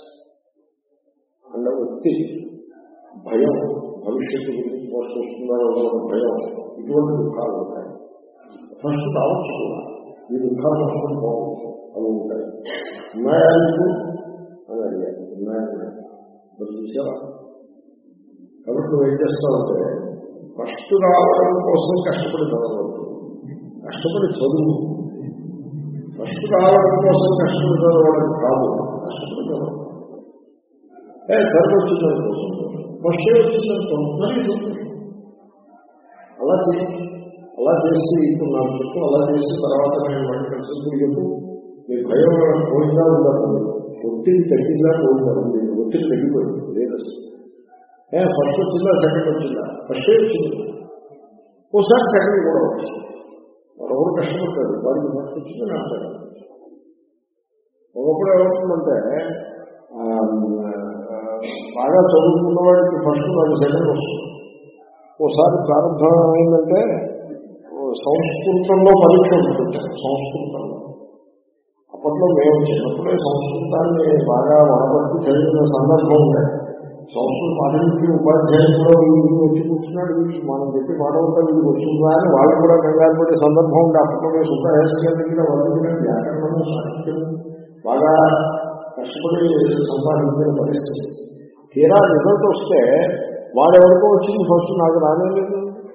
అండ్ ఒత్తిడి భయం భవిష్యత్తు గురించి పోస్ట్ వస్తుందో ఒక భయం ఇటువంటి దుఃఖాలు ఉంటాయి ఫస్ట్ కావచ్చు కూడా ఈ దుఃఖాలు వస్తుంది బాగుంది అవి ఉంటాయి ఉన్నాయా నీకు అని అడిగాను ఉన్నాయా మరి చూసావా కాబట్టి నువ్వు ఏం చేస్తావంటే ఫస్ట్ రావడం కోసం కష్టపడి చదవద్దు కష్టపడి చదువు ఫస్ట్ రావడం కోసం కష్టపడి చదవడం కాదు కష్టపడి చదవడం ఏ ధర్మ వచ్చిందని కోసం ఫస్ట్ వచ్చిందనుకో మరి సంతోషం. అలా చేయి అలా చేసి ఇప్పుడు నాకు చెప్పు అలా చేసి తర్వాత నేను వాటి కలిసి చెప్పు మీ భయం పోయిందా ఉండాలి ఒత్తిడి తగ్గిందా పోయిందా ఉంది ఒత్తిడి తగ్గిపోయింది లేదు అసలు. ఏ ఫస్ట్ వచ్చిందా సెకండ్ వచ్చిందా ఫస్ట్ వచ్చింది ఓసారి సెకండ్ కూడా వచ్చింది మరొకరు ఒకప్పుడు కష్టపడతాడు వాడికి ఫస్ట్ వచ్చింది నాస్తాడు ఒకప్పుడు ఏమవుతుందంటే ఆ, ఆ, బాగా చదువుకున్న వాడికి ఫస్ట్ వాడి సెకండ్ వస్తుంది ఓసారి ప్రారంభం అయిందంటే ఓ సంస్కృతంలో పరీక్ష ఉంటుంది సంస్కృతంలో అప్పట్లో మేము చిన్నప్పుడే సంస్కృతాన్ని బాగా వడబట్టి చదివిన సందర్భం ఉంది సంస్కృత పాఠానికి ఉపాధ్యాయులు కూడా వీడికి వచ్చి కూర్చున్నాడు వీడికి మనం చెప్పి పాడవుతా వీడికి వచ్చిందా అని వాళ్ళు కూడా కంగారు పడే సందర్భం ఉంది అప్పట్లో మేము సుబ్రహేశ్వర దగ్గర వాళ్ళు వ్యాకరణము సాహిత్యం బాగా కష్టపడి సంపాదించిన పరిస్థితి తీరా రిజల్ట్ వస్తే వాడెవరికో వచ్చింది ఫస్ట్ నాకు రాలేదు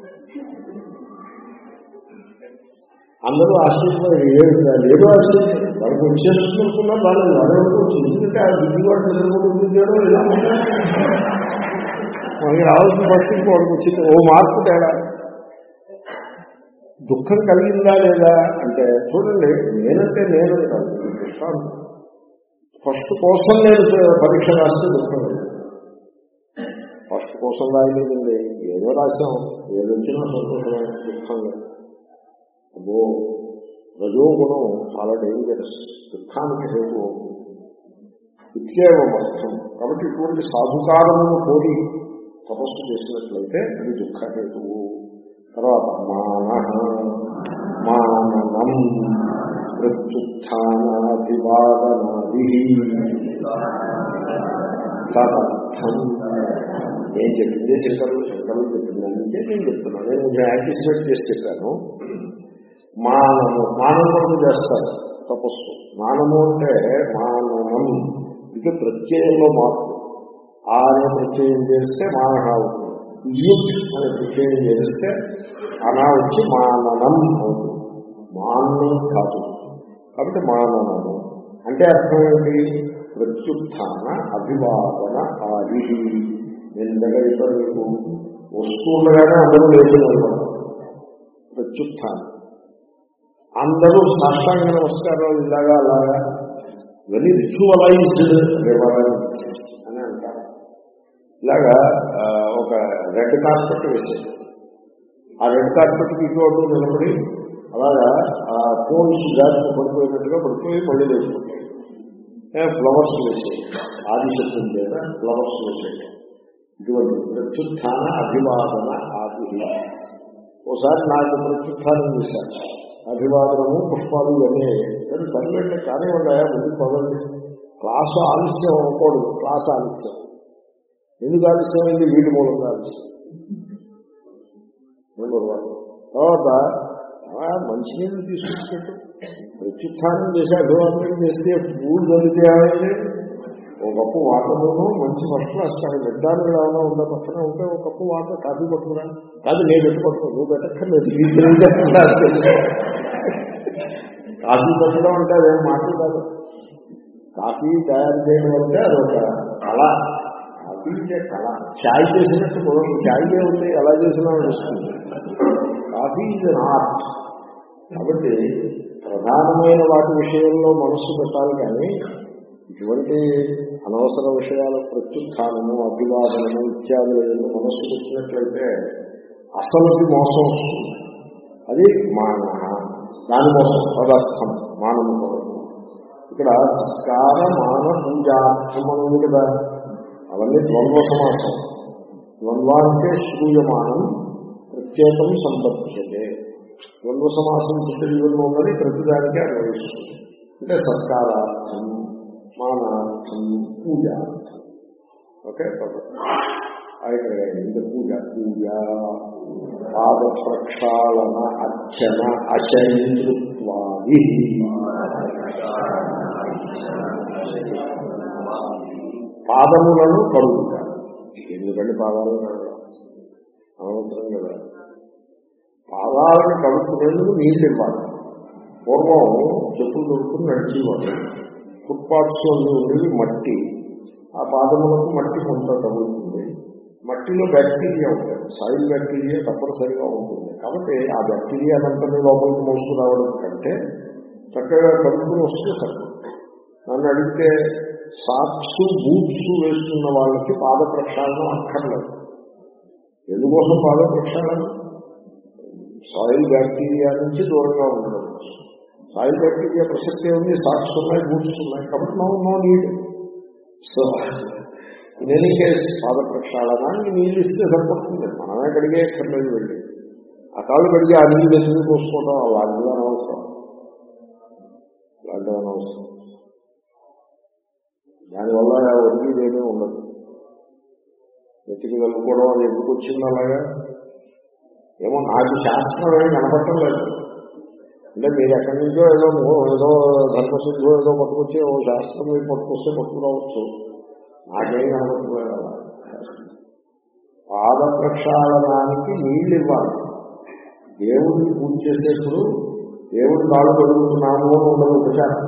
అందరూ ఆశ్చర్యపోయి లేదు ఆశ్చర్యం వాళ్ళకి వచ్చేస్తున్నా రాలేదు వాడెవరికో వచ్చింది ఎందుకంటే ఆ దిద్దుబాటు నిద్రపోతుందో ఇలా మనకి రావాల్సిన పరిస్థితి వాడికి వచ్చింది ఓ మార్పు తేడా దుఃఖం కలిగిందా లేదా అంటే చూడండి నేనంటే నేను కాదు దృష్టాంతం ఫస్ట్ కోసం నేను పరీక్ష రాస్తే దుఃఖం లేదు ఫస్ట్ కోసం రాయలేదండి ఏదో రాశాం ఏదో వచ్చినా సంతోషమే దుఃఖం లేదు అబ్బో రజోగుణం చాలా డేంజరస్ దుఃఖానికి హేతు ఇత్యేవం అర్థం కాబట్టి ఇటువంటి సాధుకారమును కోరి తపస్సు చేసినట్లయితే అది దుఃఖహేతువు తర్వాత మాన మాననం ప్రత్యుత్నాదివాదనాది తదర్థం నేను చెప్పింది శంకరులు శంకరులు చెప్పింది నుంచే నేను చెప్తున్నాను నేను కొంచెం యాంటిసిపేట్ చేసి చెప్పాను మానము మానవ కొరకు చేస్తారు తపస్సు మానము అంటే మాననం ఇది ప్రత్యయంలో మార్పు ఆ అనే ప్రత్యయం చేస్తే మానహ అవుతుంది యుత్ అనే ప్రత్యయం చేస్తే అనా వచ్చి మాననం అవుతుంది మానం కాదు కాబట్టి మాననము అంటే అర్థం ఏంటి ప్రత్యుత్న అభివాదన ఆది నేను దగ్గర చెప్పాను మీకు వస్తుండగానే అందరూ లేచి నిలబడతారు ప్రత్యుత్థానం అందరూ సాష్టాంగ నమస్కారాలు ఇలాగా అలాగా వెరీ రిచువలైజ్డ్ రివరెన్స్ అని అంటారు ఇలాగా ఆ, ఒక రెడ్ కార్పెట్ వేసేది ఆ రెడ్ కార్పెట్కి ఇటువంటి నిలబడి అలాగా ఆ ఫోన్స్ జాగ్రత్త పడిపోయినట్టుగా పడిపోయి మళ్ళీ లేచిపోతాయి ఫ్లవర్స్ వేసేది ఆదిశక్తి చేత ఫ్లవర్స్ వేసేది ఇటువంటి ప్రత్యుత్థాన అభివాదన ఆది ఓసారి నాకు ప్రత్యుత్థానం చేశాను అభివాదనము పుష్పాలు ఇవన్నీ సరే సరిపెట్టే కానివ్వండి ముందు పదండి క్లాసు ఆలస్యం అవ్వకూడదు క్లాస్ ఆలస్యం ఎందుకు ఆలస్యమైంది వీటి మూలంగా ఆలస్యం నెంబర్ వన్ తర్వాత ఆ, మంచినీళ్ళు తీసుకొచ్చేట్టు ప్రత్యుత్థానం చేసి అభివాదనం చేస్తే పూలు చదివితే ఏమైంది ఒక కప్పు వాటర్లోనూ మంచి ఫస్ట్ క్లాస్ కానీ నిర్ధారణ ఏమైనా ఉందా పక్కన ఉంటే ఒక కప్పు వాటర్ కాఫీ పట్టుకురా కాదు నేను పెట్టి పట్టుకో నువ్వు పెట్టక్కర్లేదు నీ తెలివితే నాకు తెలుసు. కాఫీ పెట్టడం అంటే అదేం మాటలు కాదు కాఫీ తయారు చేయడం అంటే అదొక కళ కాఫీ అంటే కళ చాయ్ చేసినట్టు కూడా చాయ్కే ఉంది ఎలా చేసినా వస్తుంది కాఫీ ఇది ఆర్ట్ కాబట్టి ప్రధానమైన వాటి విషయంలో మనస్సు పెట్టాలి కానీ ఇటువంటి అనవసర విషయాల ప్రత్యుత్థానము అభివాదనము ఇత్యాదులను మనస్సు పెట్టినట్లయితే అసలుకి మోసం వస్తుంది అది మాన దానికోసం పదార్థం మానము కొరకు ఇక్కడ సత్కార మాన పూజార్థం అని ఉంది కదా అవన్నీ ద్వంద్వ సమాసం ద్వంద్వ అంటే శ్రూయమానం ప్రత్యేకం సంపద్యతే ద్వంద్వ సమాసం చిత్తజీవనంలో ఉన్నది ప్రతిదానికి అన్వయిస్తుంది అంటే సత్కారార్థం మానార్థం పూజార్థం ఓకే ఇక్కడ ఇంత పూజ పూజ పాద ప్రక్షాళన అర్చన అశైతృత్వాది పాదములను కడుగుట ఎందుకంటే పాదాలను కడగడం అనవసరం కదా పాదాలను కడుక్కునేందుకు నీళ్ళు ఇవ్వాలి పూర్వం చెప్పులు దొరుకుని నడిచేవాడు ఫుట్పాత్స్ అన్ని ఉండేవి మట్టి ఆ పాదములకు మట్టి కొంత తగులుతుంది మట్టిలో బ్యాక్టీరియా ఉంటుంది సాయిల్ బ్యాక్టీరియా తప్పనిసరిగా ఉంటుంది కాబట్టి ఆ బ్యాక్టీరియానంతని లోపలికి మోసుకురావడం కంటే చక్కగా కలుపుకుని వస్తే సరిపడుతుంది నన్ను అడిగితే సాక్స్ బూట్స్ వేస్తున్న వాళ్ళకి పాద ప్రక్షాళన అక్కర్లేదు ఎందుకోసం పాద ప్రక్షాళన సాయిల్ బ్యాక్టీరియా నుంచి దూరంగా ఉండడం సాయిల్ బ్యాక్టీరియా ప్రసక్తే ఉంది సాక్స్ ఉన్నాయి బూట్స్ ఉన్నాయి కాబట్టి no no need so in any case పాద ప్రక్షాళనానికి నీళ్ళు ఇస్తే సరిపడుతుంది మనమే కడిగే ఎక్కర్లేదు వెళ్ళి ఆ కాళ్ళు కడిగి ఆ నీళ్ళు ఎందుకు పోసుకోవడం అలాంటిది అనవసరం అలాంటిది అనవసరం దానివల్ల ఒరిగి ఏమీ ఉండదు నెత్తికి వెళ్ళుకోవడం అది ఎందుకు వచ్చింది అలాగా ఏమో నాకు శాస్త్రం ఏమి కనపడటం లేదు అంటే మీరు ఎక్కడి నుంచో ఏదో ఏదో ధర్మసిద్ధో ఏదో పట్టుకొచ్చి ఓ శాస్త్రం మీరు పట్టుకొస్తే పట్టుకురావచ్చు నాకేం కనపడలేదు అలా పాద ప్రక్షాళనానికి నీళ్ళు ఇవ్వాలి దేవుడిని పూజ చేసేప్పుడు దేవుడి కాళ్ళు కడుగుతున్నాము అని ఉండదు ఉపచారం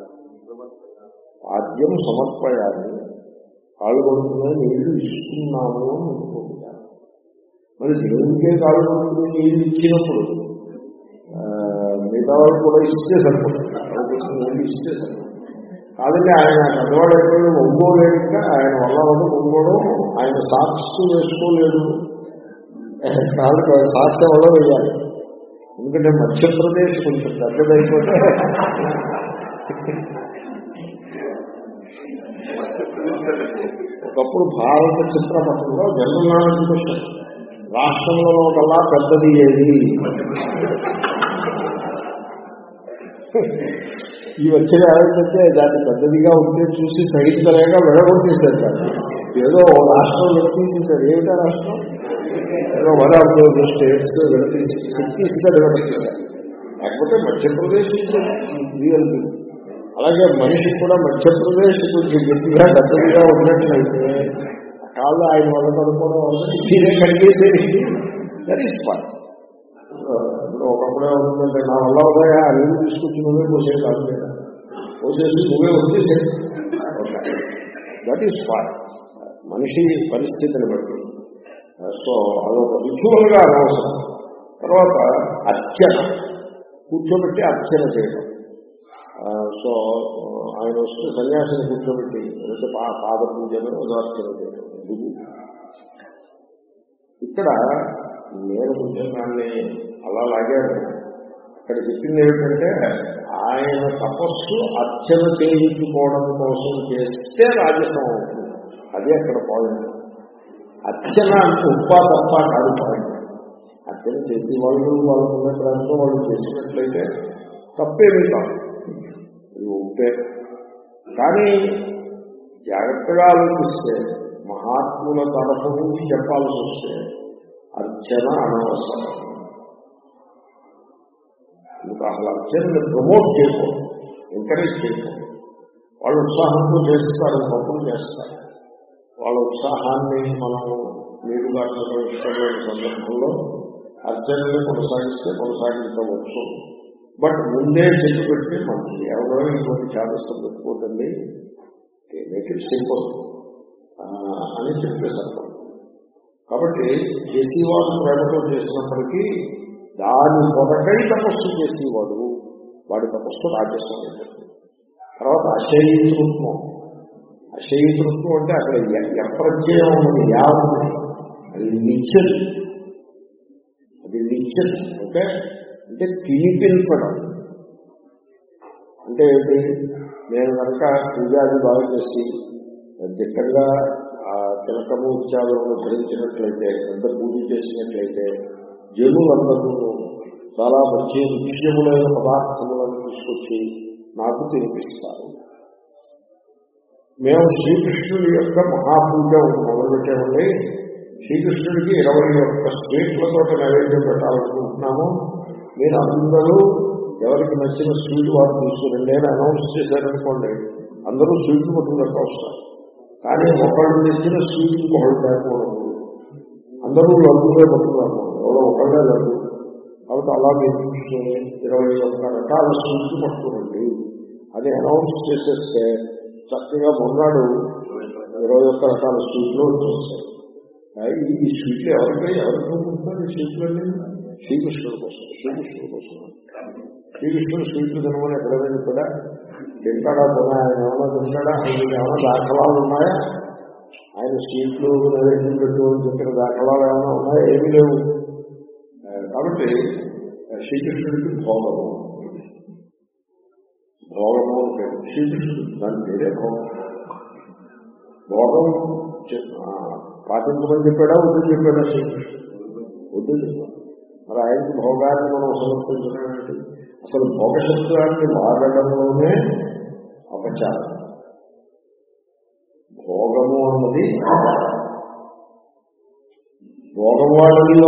ఆద్యం సమర్పయాలి కాళ్ళు కొడుతున్నాయి నీళ్లు ఇస్తున్నాము అని అనుకుంటారు మరి దేవుడికే కాళ్ళు కొడుకుని నీళ్లు ఇచ్చినప్పుడు ఆ, మిగతా వాళ్ళు కూడా ఇస్తే సరిపడుతుంది కాళ్ళు కొడుకుని నీళ్లు ఇస్తే సరిపడుతుంది కాదండి ఆయన పెద్దవాడు అయిపోయి ఒంగోలేడు ఇంకా ఆయన వల్ల వల్ల ఒంగోడు ఆయన సాక్షి వేసుకోలేడు కాళ్ళు సాక్షి వల్ల వేయాలి ఎందుకంటే మధ్యప్రదేశ్ కొంచెం పెద్దదైపోతే ఒకప్పుడు భారత చిత్రపటంలో జనరల్ నాలెడ్జ్ క్వశ్చన్ రాష్ట్రంలో కల్లా పెద్దది ఏది ఈ వచ్చేది ఏమైందంటే దాన్ని పెద్దదిగా ఉంటే చూసి సహించలేక విడగొట్టేశారు దాన్ని ఏదో ఓ రాష్ట్రం తీసేశారు ఏమిటా రాష్ట్రం ఏదో వన్ ఆఫ్ దోస్ స్టేట్స్ విడతీసి ఛత్తీస్గఢ్ విడతీశారు లేకపోతే మధ్యప్రదేశ్ రియల్ అలాగే మనిషి కూడా మధ్యప్రదేశ్ కొంచెం గట్టిగా పెద్దదిగా ఉన్నట్లయితే కాళ్ళు ఆయన వల్ల పడుకోవడం వల్ల మీరే కడిగేసేది దట్ ఈస్ ఫైన్ ఇప్పుడు ఒకప్పుడే ఉంటుందంటే నా వల్ల ఉదయ ఆ నీళ్ళు తీసుకొచ్చి నువ్వే పోసే కాదు లేదా పోసేసి నువ్వే వచ్చేసే దట్ ఈస్ ఫైన్ మనిషి పరిస్థితిని బట్టి సో అదొక రిచువల్ గా అనవసరం తర్వాత అర్చన కూర్చోబెట్టి అర్చన చేయడం ఆ, సో ఆయన వస్తే సన్యాసిని కూర్చోబెట్టి లేకపోతే పా పాద పూజను ఉదార్చన చేయడం ఎందుకు ఇక్కడ నేను కొంచెం దాన్ని అలా లాగాను ఇక్కడ చెప్పింది ఏమిటంటే ఆయన తపస్సు అర్చన చేయించుకోవడం కోసం చేస్తే రాజసం అవుతుంది అదే అక్కడ పాయింట్ అర్చన అంటే ఉప్పా తప్ప కాదు పాయింట్ అర్చన చేసి వాళ్ళు వాళ్ళకున్న ప్రాంతం వాళ్ళు చేసినట్లయితే తప్పేమీ కాదు ఇది ఉప్పే కానీ జాగ్రత్తగా ఆలోచిస్తే మహాత్ముల తరఫు నుంచి చెప్పాల్సి వస్తే అర్చన అనవసరం ఇంకా అసలు అర్చనని ప్రమోట్ చేయకూడదు ఎంకరేజ్ చేయకూడదు వాళ్ళు ఉత్సాహంతో చేస్తారు పప్పులు చేస్తారు వాళ్ళ ఉత్సాహాన్ని మనం నీరుగా నిర్వహించలేని సందర్భంలో అర్చనని కొనసాగిస్తే కొనసాగించవచ్చు బట్ ముందే చెప్పి పెట్టి మంచిది ఎవరో ఇంకొక చేతస్థం పెట్టుకోకండి మేక్ ఇట్ సింపుల్ అని చెప్పేశారు కాబట్టి చేసేవాడు ప్రేమతో చేసినప్పటికీ దాని కొరకై తపస్సు చేసేవాడు వాడి తపస్సు రాజస్వం తర్వాత అశయతృత్వం అశయతృత్వం అంటే అక్కడ ఎ- ఎప్రత్యయం ఉన్నది యా ఉంది అది నిత్యది అది నిత్యది ఓకే అంటే తినిపించడం అంటే ఏంటి నేను కనుక పూజాది బాగా చేసి దిట్టంగా ఆ తిలకము ఉత్సాహంలో ధరించినట్లయితే పెద్ద పూజ చేసినట్లయితే జనులందరూ చాలా మంచి ముఖ్యములైన పదార్థములను తీసుకొచ్చి నాకు తినిపిస్తారు మేము శ్రీకృష్ణుడి యొక్క మహాపూజ మొదలుపెట్టామండి శ్రీకృష్ణుడికి ఇరవై ఒక్క స్వీట్లతో నైవేద్యం పెట్టాలనుకుంటున్నాము మీరు అందరూ ఎవరికి నచ్చిన స్వీట్ వారు తీసుకురండి నేను అనౌన్స్ చేశారనుకోండి అందరూ స్వీట్లు పట్టుకుంటూ వస్తారు కానీ ఒకళ్ళు తెచ్చిన స్వీట్ ఇంకొకళ్ళు తేకూడదు అందరూ లడ్డులే పట్టుకున్నారు ఎవరో ఒకళ్ళే లడ్డు కాబట్టి అలా మీరు చూసుకొని ఇరవై ఒక్క రకాల స్వీట్లు పట్టుకురండి అది అనౌన్స్ చేసేస్తే చక్కగా మొన్నాడు ఇరవై ఒక్క రకాల స్వీట్లు వచ్చేస్తాయి అయి ఈ స్వీట్లు ఎవరికి ఎవరికి పంపుతున్నారు ఈ స్వీట్లు అండి శ్రీకృష్ణుడి కోసం శ్రీకృష్ణుడి కోసం శ్రీకృష్ణుడు స్వీట్లు తినమని ఎక్కడైనా కూడా తింటాడా కూడా ఆయన ఏమైనా తింటాడా ఆయనకి ఏమైనా దాఖలాలు ఉన్నాయా ఆయన స్వీట్లు నైవేద్యం పెట్టు అని చెప్పిన దాఖలాలు ఏమైనా ఉన్నాయా ఏమీ లేవు ఆ, కాబట్టి శ్రీకృష్ణుడికి భోగము భోగము అని పేరు శ్రీకృష్ణుడు దాని పేరే భోగం భోగం చె- ఆ, పాటించమని చెప్పాడా వద్దు చెప్పాడా శ్రీకృష్ణుడు వద్దు చెప్పాడు మరి ఆయనకి భోగాన్ని మనం సమర్పించడం ఏంటి అసలు భోగశబ్దాన్ని వాడడంలోనే అపచారం భోగము అన్నది భోగవాడలో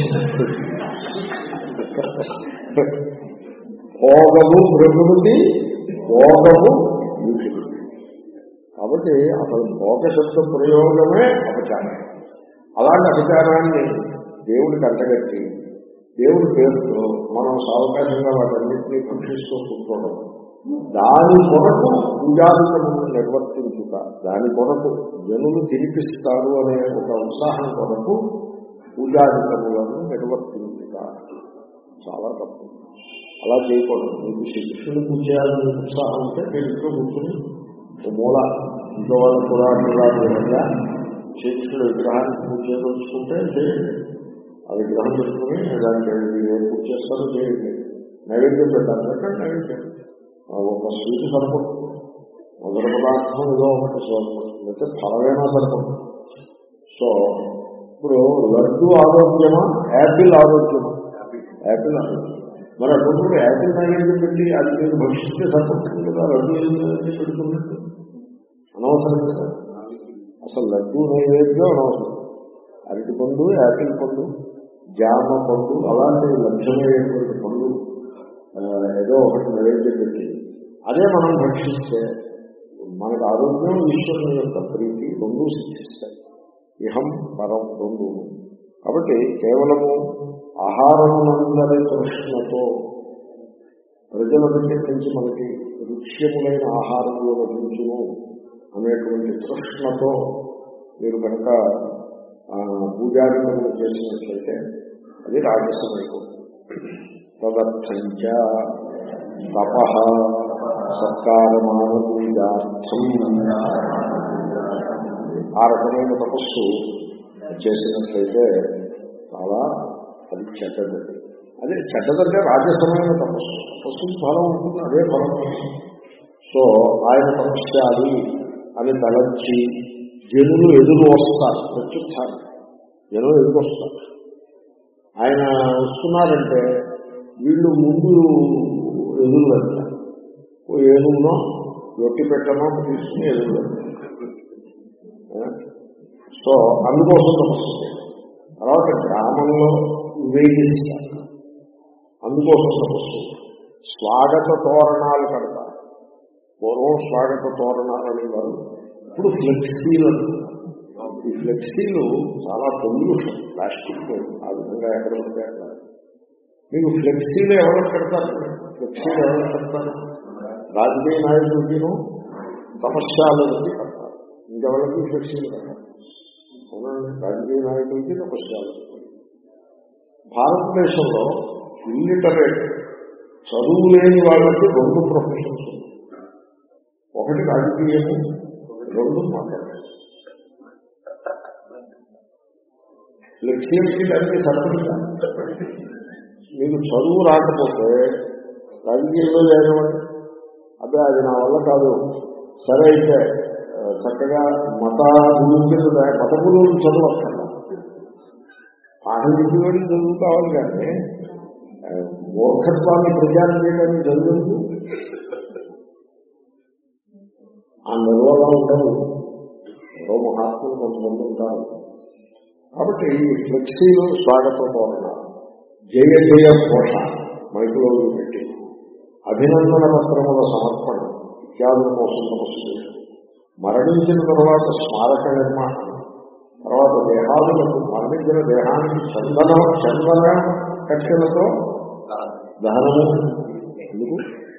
భోగము బ్రహ్మనుడి భోగము వీక్షుడు కాబట్టి అసలు భోగ శబ్ద ప్రయోగమే అపచారం అలాంటి అపచారాన్ని దేవుడికి అంటగట్టి దేవుడి పేరుతో మనం సావకాశంగా వాటన్నింటినీ భక్షిస్తూ కూర్చోవడం దాని కొరకు పూజాధికములను నిర్వర్తించుట దాని కొరకు జనులు తినిపిస్తారు అనే ఒక ఉత్సాహం కొరకు పూజాధికములను నిర్వర్తించుట చాలా తప్పు అలా చేయకూడదు మీకు శ్రీకృష్ణుడు పూజ చేయాలని ఉత్సాహం ఉంటే మీరు ఇంట్లో కూర్చుని ఓ మూల ఇంట్లో వాళ్ళు కూడా ఇలా విధంగా శ్రీకృష్ణుడు విగ్రహానికి పూజ చేయదలుచుకుంటే చేయండి ఆ విగ్రహం పెట్టుకుని దానికి ఏం పూజ చేస్తారో చేయండి నైవేద్యం పెట్టాలి పెట్టండి నైవేద్యం ఆ ఒక స్వీట్ సరిపడుతుంది మొదటి పదార్థం ఏదో ఒకటి సరిపడుతుంది అయితే ఫలమైనా సరిపడుతుంది సో ఇప్పుడు లడ్డు ఆరోగ్యమా యాపిల్ ఆరోగ్యమా యాపిల్ ఆరోగ్యం మరి అటువంటి యాపిల్ నైవేద్యం పెట్టి అది మీరు భక్షిస్తే సరిపడుతుంది కదా లడ్డు నైవేద్యం పెడుతున్నట్టు అనవసరం కదా అసలు లడ్డు నైవేద్యం అనవసరం అరటి పండు యాపిల్ పండు జామ పండు అలాంటి లభ్యమయ్యేటువంటి పండు ఆ, ఏదో ఒకటి నైవేద్యం పెట్టి అదే మనం భక్షిస్తే మనకు ఆరోగ్యం ఈశ్వరుని యొక్క ప్రీతి రెండు సిద్ధిస్తాయి ఇహం పరం రెండు కాబట్టి కేవలము ఆహారమునందరి తృష్ణతో ప్రజల దగ్గర నుంచి మనకి రుచ్యములైన ఆహారంలో లభించును అనేటువంటి తృష్ణతో మీరు కనుక పూజారికములు చేసినట్లయితే అది రాజసం అయిపోతుంది తదర్థంచ తప సత్కారమాన పూజార్థం ఆ రకమైన తపస్సు చేసినట్లయితే చాలా అది చెడ్డది అదే చెడ్డదంటే రాజసమైన తపస్సు తపస్సు ఫలం ఉంటుంది అదే ఫలం సో ఆయన తపస్యాలి అని తలంచి జనులు ఎదురు వస్తారు ప్రత్యుత్థానం జనులు ఎదురు వస్తారు ఆయన వస్తున్నారంటే వీళ్ళు ముందు ఎదురు వెళ్తారు ఓ ఏనుగునో రొట్టి పెట్టనో తీసుకుని ఎదురు వెళ్తారు ఆ? సో అందుకోసం తపస్సు చేయాలి. తర్వాత గ్రామంలో వివేకిస్తారు అందుకోసం తపస్సు స్వాగత తోరణాలు కడతారు పూర్వం స్వాగత తోరణాలు అనేవారు ఇప్పుడు ఫ్లెక్సీలు అంటున్నారు. ఈ ఫ్లెక్సీలు చాలా పొల్యూషన్ ప్లాస్టిక్ ఆ విధంగా ఎక్కడ ఉంటే అక్కడ మీకు ఫ్లెక్సీలు ఎవరు కడతారు ఫ్లెక్సీలు ఎవరు కడతారు రాజకీయ నాయకుడికిను తపస్యాలకి కడతారు ఇంకెవరికి ఫ్లెక్సీలు కడతారు అవునండి రాజకీయ నాయకుడికి తపస్యాలు భారతదేశంలో ఇల్లిటరేట్ చదువు లేని వాళ్ళకి రెండు ప్రొఫెషన్స్ ఉన్నాయి ఒకటి రాజకీయము రెండు మాట్లాడారు లక్ష్యంకి దానికి సరిపడిందా మీకు చదువు రాకపోతే రాజకీయంలో లేనివ్వండి అదే అది నా వల్ల కాదు సరే అయితే ఆ, చక్కగా మత గురించి మత గురువులు చదువు అక్కర్లా పాఠం చెప్పేవాడికి చదువు కావాలి కానీ ఆ, మూర్ఖత్వాన్ని ప్రచారం చేయడానికి చదువు ఆ నిర్వహణ ఉండదు ఎవరో మహాత్ములు కొంతమంది ఉంటారు కాబట్టి ఈ ఫ్లెక్సీలు స్వాగతం కోరడం జయ జయ ఘోష మైకులో పెట్టి అభినందన పత్రముల సమర్పణ ఇత్యాదుల కోసం తపస్సు చేయడం మరణించిన తర్వాత స్మారక నిర్మాణం తర్వాత దేహాదులకు మరణించిన దేహానికి చందన చందన కక్షలతో దహనము ఎందుకు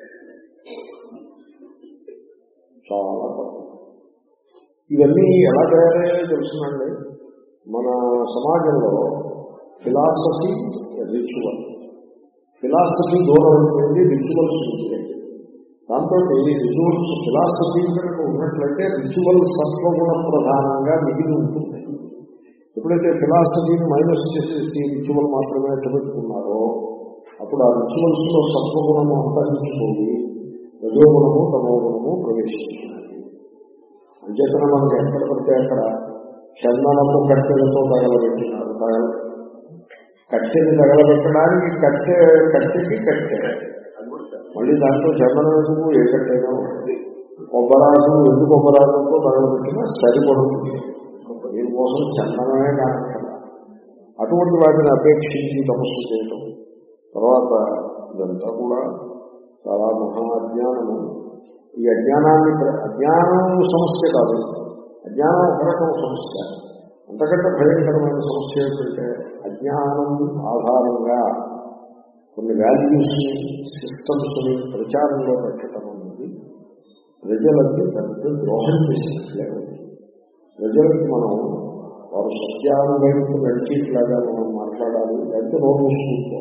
చాలా తప్పు. ఇవన్నీ ఎలా తయారయ్యాయో తెలుసునండి మన సమాజంలో ఫిలాసఫీ రిచువల్ ఫిలాసఫీ దూరం అయిపోయింది రిచువల్స్ ఉంటాయి దాంతో రిచువల్స్ ఫిలాసఫీ కనుక ఉన్నట్లయితే రిచువల్ సత్వగుణ ప్రధానంగా మిగిలి ఉంటుంది ఎప్పుడైతే ఫిలాసఫీని మైనస్ చేసేసి రిచువల్ మాత్రమే పెట్టుకున్నారో అప్పుడు ఆ రిచువల్స్లో సత్వగుణము అంతరించిపోయి రజోగుణము తమోగుణము ప్రవేశించినది అంచేతన మనకి ఎక్కడ పడితే అక్కడ చందనము కట్టెలతో తగలబెట్టినారు తగల కట్టెని తగలబెట్టడానికి కట్టె కట్టెకి కట్టె మళ్ళీ దాంట్లో చందనం ఎందుకు ఏ కట్టెనో కొబ్బరాకు ఎందుకు కొబ్బరాకుతో తగలబెట్టినా సరిపడుతుంది దీనికోసం చందనమే కానక్కర్లా అటువంటి వాటిని అపేక్షించి తపస్సు చేయటం తర్వాత ఇదంతా కూడా చాలా మహా అజ్ఞానము ఈ అజ్ఞానాన్ని ప్ర- అజ్ఞానం సమస్య కాదు అజ్ఞానం ఒక రకం సమస్య అంతకంటే భయంకరమైన సమస్య ఏంటంటే అజ్ఞానం ఆధారంగా కొన్ని వాల్యూస్ సిస్టమ్స్ ని ప్రచారంలో పెట్టడం అనేది ప్రజలకి పెద్ద ద్రోహం చేసినట్లే ఉంది. ప్రజలకి మనం వారు సత్యాన్ని వైపు నడిచేట్లాగా మనం మాట్లాడాలి లేకపోతే నోరు మూసుకుంటాం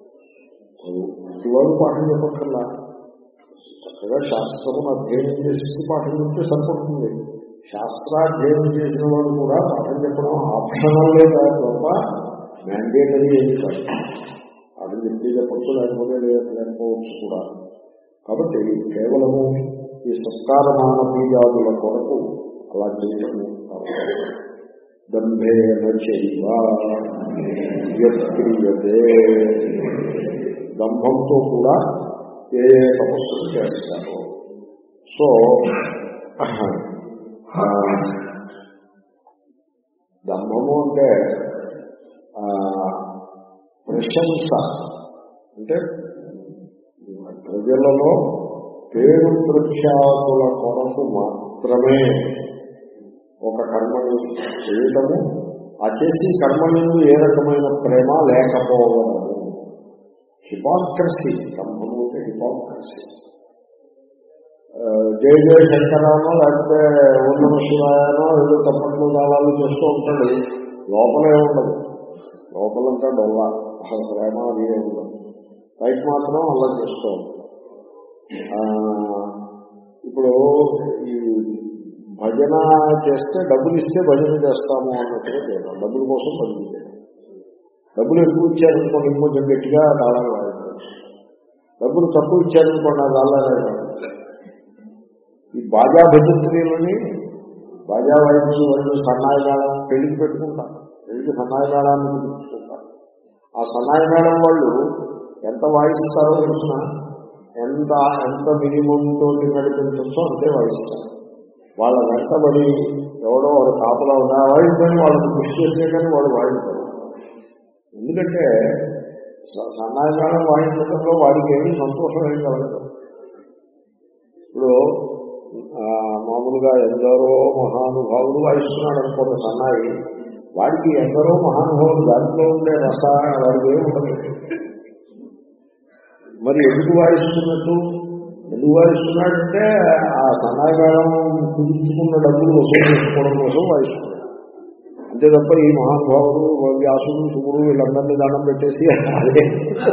ఇవాళ పాఠం చెప్పక్కర్లా చక్కగా శాస్త్రమును అధ్యయనం చేసి పాఠం చెప్తే సరిపడుతుంది శాస్త్రాధ్యయనం చేసిన వాడు కూడా పాఠం చెప్పడం ఆప్షనల్లే కాదు తప్ప మ్యాండేటరీ ఏమి కాదు పాఠం చెప్తే చెప్పచ్చు లేకపోతే లేదు- లేకపోవచ్చు కూడా కాబట్టి కేవలము ఈ సంస్కారమాన బీజాదుల కొరకు అలా చేయటము అవసరం. దంభేన చైవ యత్క్రియతే దంభంతో కూడా ఏ ఏ తపస్సులు చేస్తారు సో ఆ, దంభము అంటే ఆ, ప్రశంస అంటే ప్రజలలో పేరు ప్రఖ్యాతుల కొరకు మాత్రమే ఒక కర్మని చేయటము ఆ చేసి కర్మలందు ఏ రకమైన ప్రేమ లేకపోవడము హిపాక్రసీ దంభము అంటే హిపాక్రసీ ఆ, జయ జయ శంకరానో లేకపోతే ఉన్నమ శివాయనో ఏదో తప్పట్లు దావాలు చేస్తూ ఉంటాడు లోపలే ఉండదు లోపలంతా డొల్ల అసలు ప్రేమ అది ఏం ఉండదు పైకి మాత్రం అలా చేస్తూ ఉంటాడు ఆ, ఇప్పుడు ఈ భజన చేస్తే డబ్బులు ఇస్తే భజన చేస్తాము అన్నట్టుగా చేయడం డబ్బుల కోసం భజన చేయడం డబ్బులు ఎక్కువ ఇచ్చారనుకోండి ఇంకొంచెం గట్టిగా తాళాలు వాడతారు డబ్బులు తక్కువ ఇచ్చారనుకోండి అది అల్లానే ఈ బాజా భజంత్రీలని బాజా వాయించి వాళ్ళు సన్నాయి మేళం పెళ్లికి పెట్టుకుంటారు పెళ్లికి సన్నాయి మేళాన్ని పిలుచుకుంటారు ఆ సన్నాయి మేళం వాళ్ళు ఎంత వాయిస్తారో తెలిసిన ఎంత ఎంత మినిమం తోటి నడిపించచ్చో అంతే వాయిస్తారు వాళ్ళ వెంటబడి ఎవడో వాడు కాపలా ఉన్నా వాయించని వాళ్ళని కృషి చేస్తే కానీ వాడు వాయించారు ఎందుకంటే స- సన్నాయి మేళం వాయించడంలో వాడికి ఏమీ సంతోషం ఏం కలగదు ఇప్పుడు ఆ, మామూలుగా ఎందరో మహానుభావులు వాయిస్తున్నాడు అనుకోండి సన్నాయి వాడికి ఎందరో మహానుభావులు దాంట్లో ఉండే రస వాడికి ఏమి ఉండదు మరి ఎందుకు వాయిస్తున్నట్టు ఎందుకు వాయిస్తున్నాడంటే ఆ సన్నాయి మేళం కుదుర్చుకున్న డబ్బులు వసూలు చేసుకోవడం కోసం వాయిస్తున్నాడు అంతే తప్ప ఈ మహానుభావులు వ్యాసుడు శుభుడు వీళ్ళందరినీ దండం పెట్టేసి అదే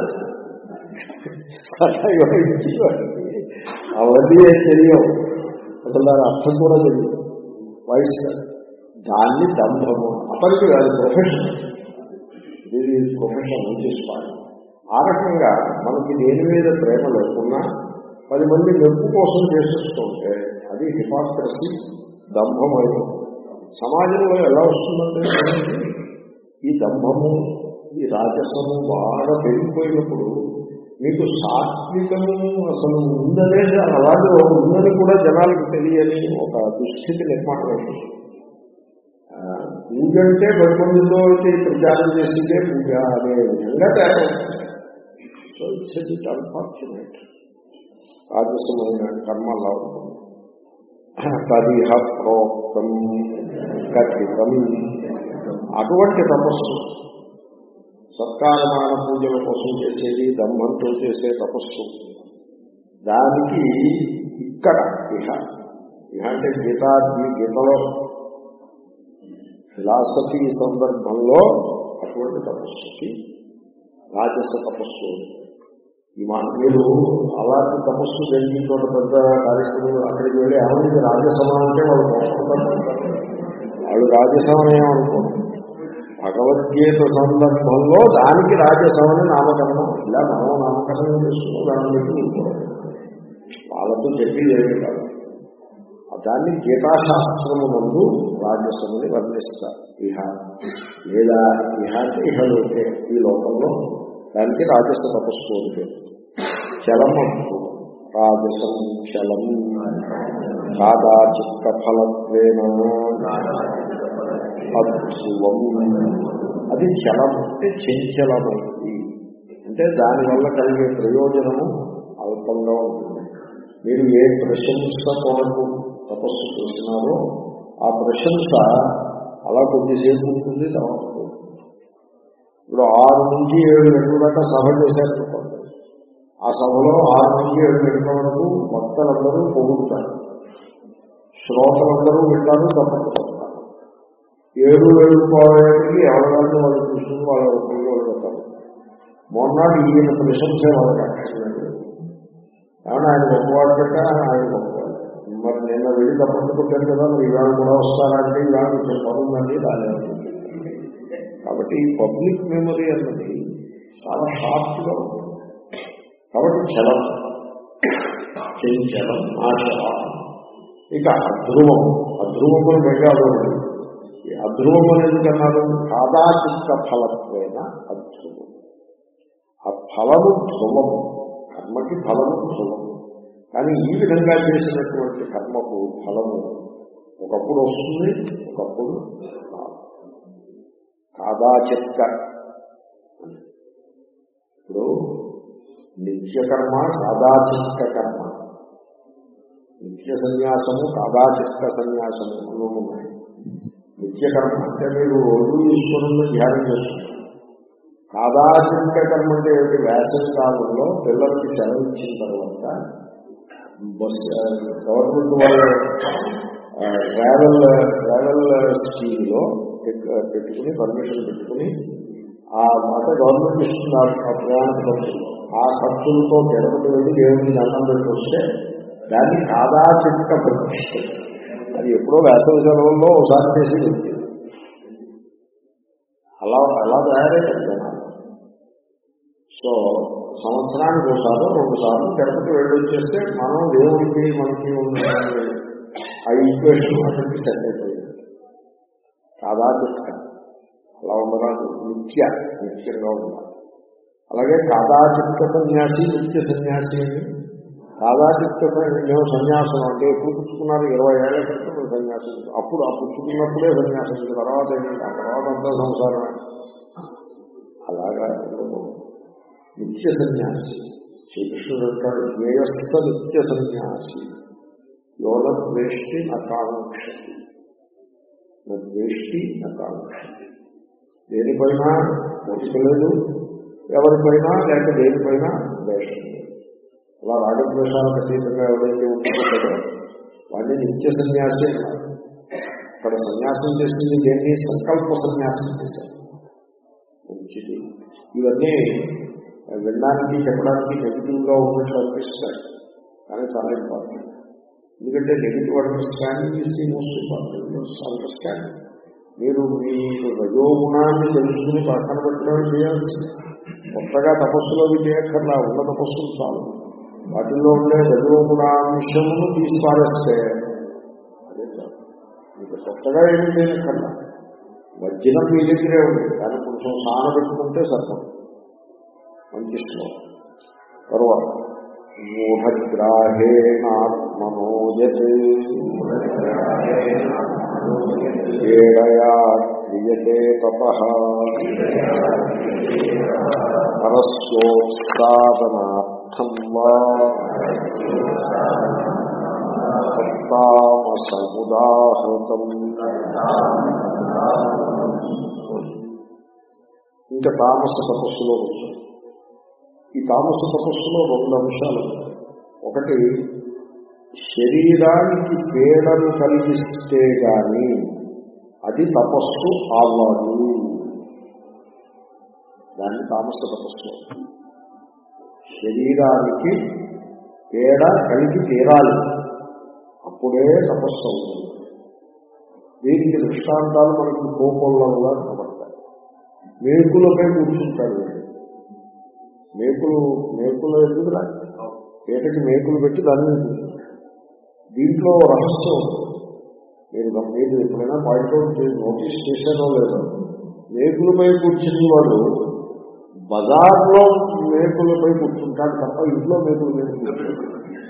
సన్నాయి వాయించి వాడికి అవన్నీ ఏం తెలియవు అసలు దాని అర్థం కూడా తెలియదు వాయిస్తారు దాన్ని దంభము అప్పటికి అది ప్రొఫెషన్ ఇది ప్రొఫెషన్ చేసుకోవాలి ఆ రకంగా మనకి దేని మీద ప్రేమ లేకున్నా పది మంది మెప్పు కోసం చేసేస్తుంటే అది హిపాక్రసీ దంభమై సమాజంలో ఎలా వస్తుందంటే ఈ దంభము ఈ రాజసము బాగా పెరిగిపోయినప్పుడు మీకు సాత్వికము అసలు ఉందనే అలాగే ఉందని కూడా జనాలకు తెలియని ఒక దుస్థితి నిర్మాణం అవుతుంది ఆ, పూజ అంటే పది మందితో అయితే ప్రచారం చేసిందే పూజ అనే విధంగా తయారవుతుంది సో ఇట్స్ ఇట్ అన్ఫార్చునేట్ రాజసమైన కర్మ అలా ఉంటుంది తదిహ ప్రోక్తం కథితం అటువంటి తపస్సు సత్కారమాన పూజల కోసం చేసేది దమ్మంతో చేసే తపస్సు దానికి ఇక్కడ ఇహ ఇహ అంటే గీతా గీతలో ఫిలాసఫీ సందర్భంలో అటువంటి తపస్సుకి రాజస తపస్సు ఈ మా మీరు అలాంటి తపస్సు జరిగిన చోట పెద్ద కార్యక్రమం అక్కడికి వెళ్ళి ఏమైంది రాజసమం అంటే వాళ్ళు మోసపోతారు వాళ్ళు రాజసమయం అనుకోరు భగవద్గీత సందర్భంలో దానికి రాజసమని నామకరణం ఇలా మనం నామకరణం చేసుకున్నాం దాన్ని బట్టి ఊరుకోవాలి. వాళ్ళతో చెప్పి ఏమీ కాదు దాన్ని గీతాశాస్త్రము ముందు రాజసమని వర్ణిస్తారు ఇహ లేదా ఇహ అంటే ఇహ లోకే ఈ లోకంలో దానికి రాజస తపస్సు అంటే చలము రాజసం చలం కాదాచిత్త ఫలత్వేన అధ్రువం అది చలం అంటే చంచలమైంది అంటే దానివల్ల కలిగే ప్రయోజనము అల్పంగా ఉంటుంది మీరు ఏ ప్రశంస కొరకు తపస్సు చేస్తున్నారో ఆ ప్రశంస అలా కొద్దిసేపు ఉంటుంది తర్వాత పోతుంది. ఇప్పుడు ఆరు నుంచి ఏడు గంటల దాకా సభ చేశారనుకోండి ఆ సభలో ఆరు నుంచి ఏడు గంటల వరకు భక్తులందరూ పొగుడుతారు శ్రోతలందరూ వింటారు తప్పకుండా ఏడు ఏడు పోవడానికి ఎవరికంటే వాళ్ళు చూసుకుని వాళ్ళ ఉపయోగం పెడతారు మొన్నటి ఈయన ప్రశంస వాళ్ళకి అక్కర్లేదు ఏమన్నా ఆయన గొప్పవాడు పెట్ట ఆయన గొప్పవాడు మరి నిన్న వెళ్ళి తప్పట్టు కొట్టారు కదా మరి ఇవాళ కూడా వస్తారంటే ఇవాళ కొంచెం పనుందండి రాలేదు కాబట్టి ఈ పబ్లిక్ మెమరీ అన్నది చాలా షార్ప్గా ఉంటుంది కాబట్టి చలం చలం ఆశ ఇక అధ్రువం అధ్రువములు మెగాలోడు ఈ అధ్రువం అనేది కన్నారు కాదాచిత్త ఫలత్వైన అధ్రువం ఆ ఫలము ధ్రువము కర్మకి ఫలము ధ్రువము కానీ ఈ విధంగా చేసినటువంటి కర్మకు ఫలము ఒకప్పుడు వస్తుంది ఒకప్పుడు రాదు కాదాచిత్త ఇప్పుడు నిత్యకర్మ కాదాచిత్త కర్మ నిత్య సన్యాసము కాదాచిత్త సన్యాసము రెండు ఉన్నాయి నిత్యకర్మ అంటే మీరు రోజు ఈశ్వరుని ధ్యానం చేస్తున్నారు కాదాచిత్త కర్మ అంటే ఏమిటి వేసవి కాలంలో పిల్లలకి సెలవు ఇచ్చిన తర్వాత బస్ గవర్నమెంట్ వాళ్ళ ట్రావెల్ ట్రావెల్ స్కీమ్లో పెట్టుకుని పర్మిషన్ పెట్టుకుని ఆ మాట గవర్నమెంట్ ఇస్తుంది ఆ ప్రయాణ ఖర్చులు ఆ ఖర్చులతో తిరుపతి వెళ్ళి దేవుడికి దండం పెట్టి వస్తే దాన్ని కాదాచిత్త ప్రతిష్ట అది ఎప్పుడో వేసవి సెలవుల్లో ఒకసారి చేసి పెట్టింది అలా అలా తయారైంది జనాలు సో సంవత్సరానికి ఒకసారి రెండు సార్లు తిరుపతి వెళ్ళి వచ్చేస్తే మనం దేవుడికి మనకి ఉన్న ఆ ఈక్వేషన్ అక్కడికి సెట్ అయిపోయింది కాదాచిత్త అలా ఉండరాదు నిత్య నిత్యంగా ఉండాలి అలాగే కాదాచిత్త సన్యాసి నిత్య సన్యాసి అని కాదాచిత్త మేము సన్యాసం అంటే ఎప్పుడు పుచ్చుకున్నారు ఇరవై ఏళ్ళ క్రితం సన్యాసం అప్పుడు ఆ పుచ్చుకున్నప్పుడే సన్యాసం తర్వాత ఏంటంటే ఆ తర్వాత అంతా సంసారమే అలాగా ఉండకూడదు. నిత్య సన్యాసి శ్రీకృష్ణుడు అంటాడు జ్ఞేయస్థ నిత్య సన్యాసి యోగ ద్వేష్టి నకాంక్షతి ద్వేష్టి నకాంక్షతి దేనిపైన దోషలేదు ఎవరిపైన లేక దేనిపైన ద్వేషం లేదు అలా రాగద్వేషాలకు అతీతంగా ఎవరైతే ఉంటుందో వాడిని నిత్య సన్యాసి అన్నారు ఇక్కడ సన్యాసం చేసింది దేన్ని సంకల్ప సన్యాసం చేశారు మంచిది ఇవన్నీ వినడానికి చెప్పడానికి నెగిటివ్ గా ఉన్నట్లు అనిపిస్తాయి కానీ చాలా ఇంపార్టెంట్ ఎందుకంటే negative understanding is the most important understanding మీరు మీ రజోగుణాన్ని తెలుసుకుని పక్కన పెట్టడం చేయాల్సి కొత్తగా తపస్సులోకి చేయక్కర్లా ఉన్న తపస్సులు చాలు వాటిల్లో ఉండే రజోగుణాంశమును తీసి పారేస్తే అదే చాలు మీకు కొత్తగా ఏమీ చేయక్కర్లా వజ్రం మీ దగ్గరే ఉంది దాన్ని కొంచెం సాన పెట్టుకుంటే సత్యం మంచి శ్లోకం తర్వాత మూఢగ్రాహేణాత్మనోజత్ ఏడయా క్రియతే తప పరస్యోత్సాదనార్థం వా తత్తామసముదాహృతం ఇంకా తామస తపస్సులో వచ్చాం ఈ తామస తపస్సులో రెండు అంశాలు ఉన్నాయి. ఒకటి శరీరానికి పీడను కలిగిస్తే గాని అది తపస్సు అవ్వదు దాన్ని తామస తపస్సు శరీరానికి పీడ కలిగి తీరాలి అప్పుడే తపస్సు అవుతుంది దీనికి దృష్టాంతాలు మనకి కోపంలో కూడా కనబడతాయి మేకులపై కూర్చుంటాడు వీడు. మేకులు మేకులు ఎందుకురా పీటకి మేకులు పెట్టి దాని మీద కూర్చుంటాడు దీంట్లో రహస్యం ఉంది. మీరు గమ- మీరు ఎప్పుడైనా పాయింట్అవుట్ చేసి నోటీస్ చేశానో లేదో మేకులపై కూర్చుని వాడు బజార్లో మేకులపై కూర్చుంటాడు తప్ప ఇంట్లో మేకుల మీద కూర్చుంటాడు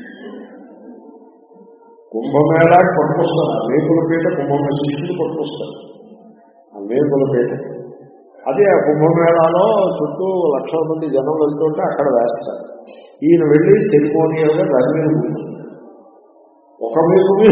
కుంభమేళా పట్టుకొస్తారు ఆ మేకుల పీట కుంభమేళ శిష్యులు పట్టుకొస్తారు ఆ మేకుల పీట అదే ఆ కుంభమేళాలో చుట్టూ లక్షల మంది జనం వెళ్తుంటే అక్కడ వేస్తారు ఈయన వెళ్ళి సెరిమోనియల్గా దాని మీద కూర్చుంటాడు ఒక మేకు మీద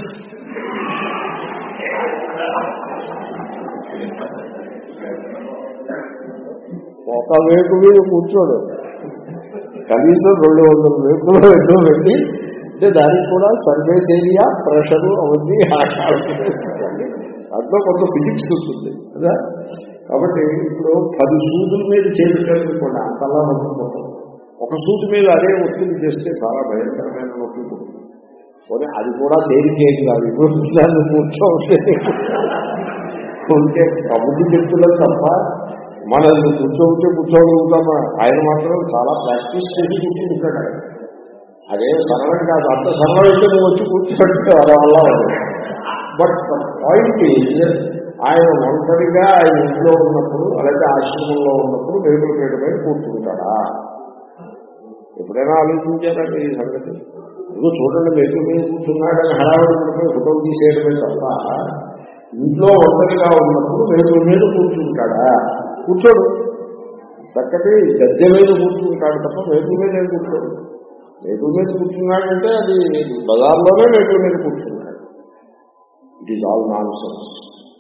ఒక మేకు మీద కూర్చోడు కనీసం రెండు వందల మేకులు ఎన్నో పెట్టి అంటే దానికి కూడా సర్వేస్ ఏరియా ప్రెషరు అవన్నీ దాంట్లో కొంత ఫిజిక్స్ ఉంటుంది కదా కాబట్టి ఇప్పుడు పది సూదుల మీద చేపెట్టాలనుకోండి అంతలా నొప్పుకుంటాం ఒక సూది మీద అదే ఒత్తిడి చేస్తే చాలా భయంకరమైన నొప్పి పుడుతుంది పోనీ అది కూడా తేలికేం కాదు ఇప్పుడు దాన్ని కూర్చోవట్లేదు ఉంటే కబుర్లు చెప్తున్నారు తప్ప మనల్ని కూర్చోబెట్టి కూర్చోగలుగుతామా ఆయన మాత్రం చాలా ప్రాక్టీస్ చేసి కూర్చుంటాడు ఆయన అదే సరళం కాదు అంత సరళం అయితే నువ్వు వచ్చి కూర్చోబెట్టి అలా వల్ల బట్ పాయింట్ ఈజ్ ఆయన ఒంటరిగా ఆయన ఇంట్లో ఉన్నప్పుడు అలాగే ఆశ్రమంలో ఉన్నప్పుడు వేగుల పీట మీద కూర్చుంటాడా ఎప్పుడైనా ఆలోచించారా ఈ సంగతి ఇదిగో చూడండి వేగుల మీద కూర్చున్నాడని హడావిడి పడిపోయి ఫోటోలు తీసేయడమే తప్ప ఇంట్లో ఒంటరిగా ఉన్నప్పుడు వేగుల మీద కూర్చుంటాడా కూర్చోడు చక్కటి గద్దె మీద కూర్చుంటాడు తప్ప వేగుల మీద ఏం కూర్చోడు వేగుల మీద కూర్చున్నాడంటే అది బజార్లోనే వేగుల మీద కూర్చుంటాడు it is all nonsense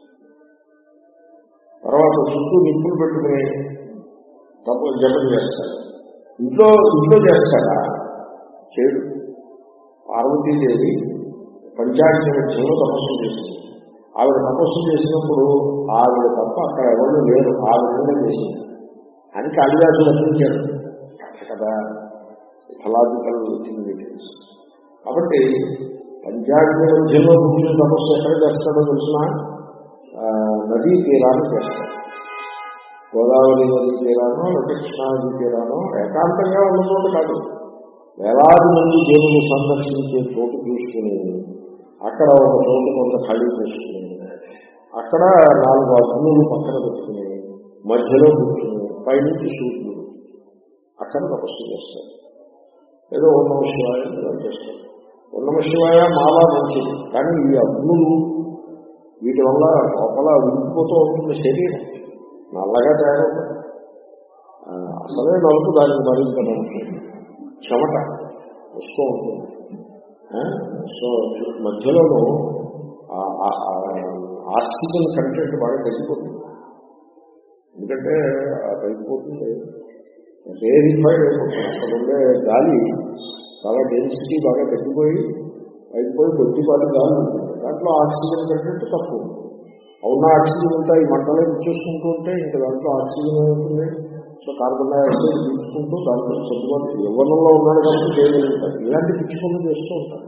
తర్వాత చుట్టూ నిప్పులు పెట్టుకుని తప్ప జపం చేస్తాడు ఇంట్లో ఇంట్లో చేస్తాడా చేయడు పార్వతీదేవి పంచాయతీ మధ్యలో తపస్సు చేసింది ఆవిడ తపస్సు చేసినప్పుడు ఆవిడ తప్ప అక్కడ ఎవరు లేరు ఆ విధంగా చేసింది అని కాళిదాసు వర్తించాడు కదా ఫలాధికల్ డీటెయిల్స్ కాబట్టి పంచాయతీ మధ్యలో కూర్చుని తపస్సు ఎక్కడ చేస్తాడో తెలిసిన నదీ తీరాన్ని చేస్తాడు గోదావరి నదీ తీరానో లేకపోతే కృష్ణా నదీ తీరానో ఏకాంతంగా ఉన్నచోటు కాదు వేలాది మంది దేవుని సందర్శించే చోటు చూసుకుని అక్కడ ఒక చోటు కొంత ఖాళీ చేసుకుని అక్కడ నాలుగు అగ్నులు పక్కన పెట్టుకుని మధ్యలో కూర్చుని పైనుంచి సూర్యుడు అక్కడ తపస్సు చేస్తాడు ఏదో ఉన్నమ శివాయ ఇలా చేస్తాడు ఉన్నమ శివాయ మాలా మంచిది కానీ ఈ అగ్నులు వీటి వల్ల లోపల ఉడికిపోతూ ఉంటుంది శరీరం నల్లగా తయారవుతుంది ఆ, అసలే నలుపు దానికి మరింత నలుపు చెమట వస్తూ ఉంటుంది ఆ, సో మధ్యలోనూ ఆ- ఆ- ఆ ఆక్సిజన్ కంటెంట్ బాగా తగ్గిపోతుంది ఎందుకంటే ఆ తగ్గిపోతుంది రేరిఫైడ్ అయిపోతుంది అక్కడ ఉండే గాలి చాలా డెన్సిటీ బాగా తగ్గిపోయి అయిపోయి కొద్దిపాటి గాలి ఉంటుంది దాంట్లో ఆక్సిజన్ కంటెంట్ తక్కువ ఉంటుంది అవునా ఆక్సిజన్ అంతా ఈ మంటలే ఇచ్చేసుకుంటూ ఉంటే ఇంకా దాంట్లో ఆక్సిజన్ ఏమవుతుంది సో కార్బన్ డైఆక్సైడ్ పీల్చుకుంటూ దాంట్లో సర్దుబాటు యవ్వనంలో ఉన్నాడు కాబట్టి చేయగలుగుతారు ఇలాంటి పిచ్చుకొని చేస్తూ ఉంటారు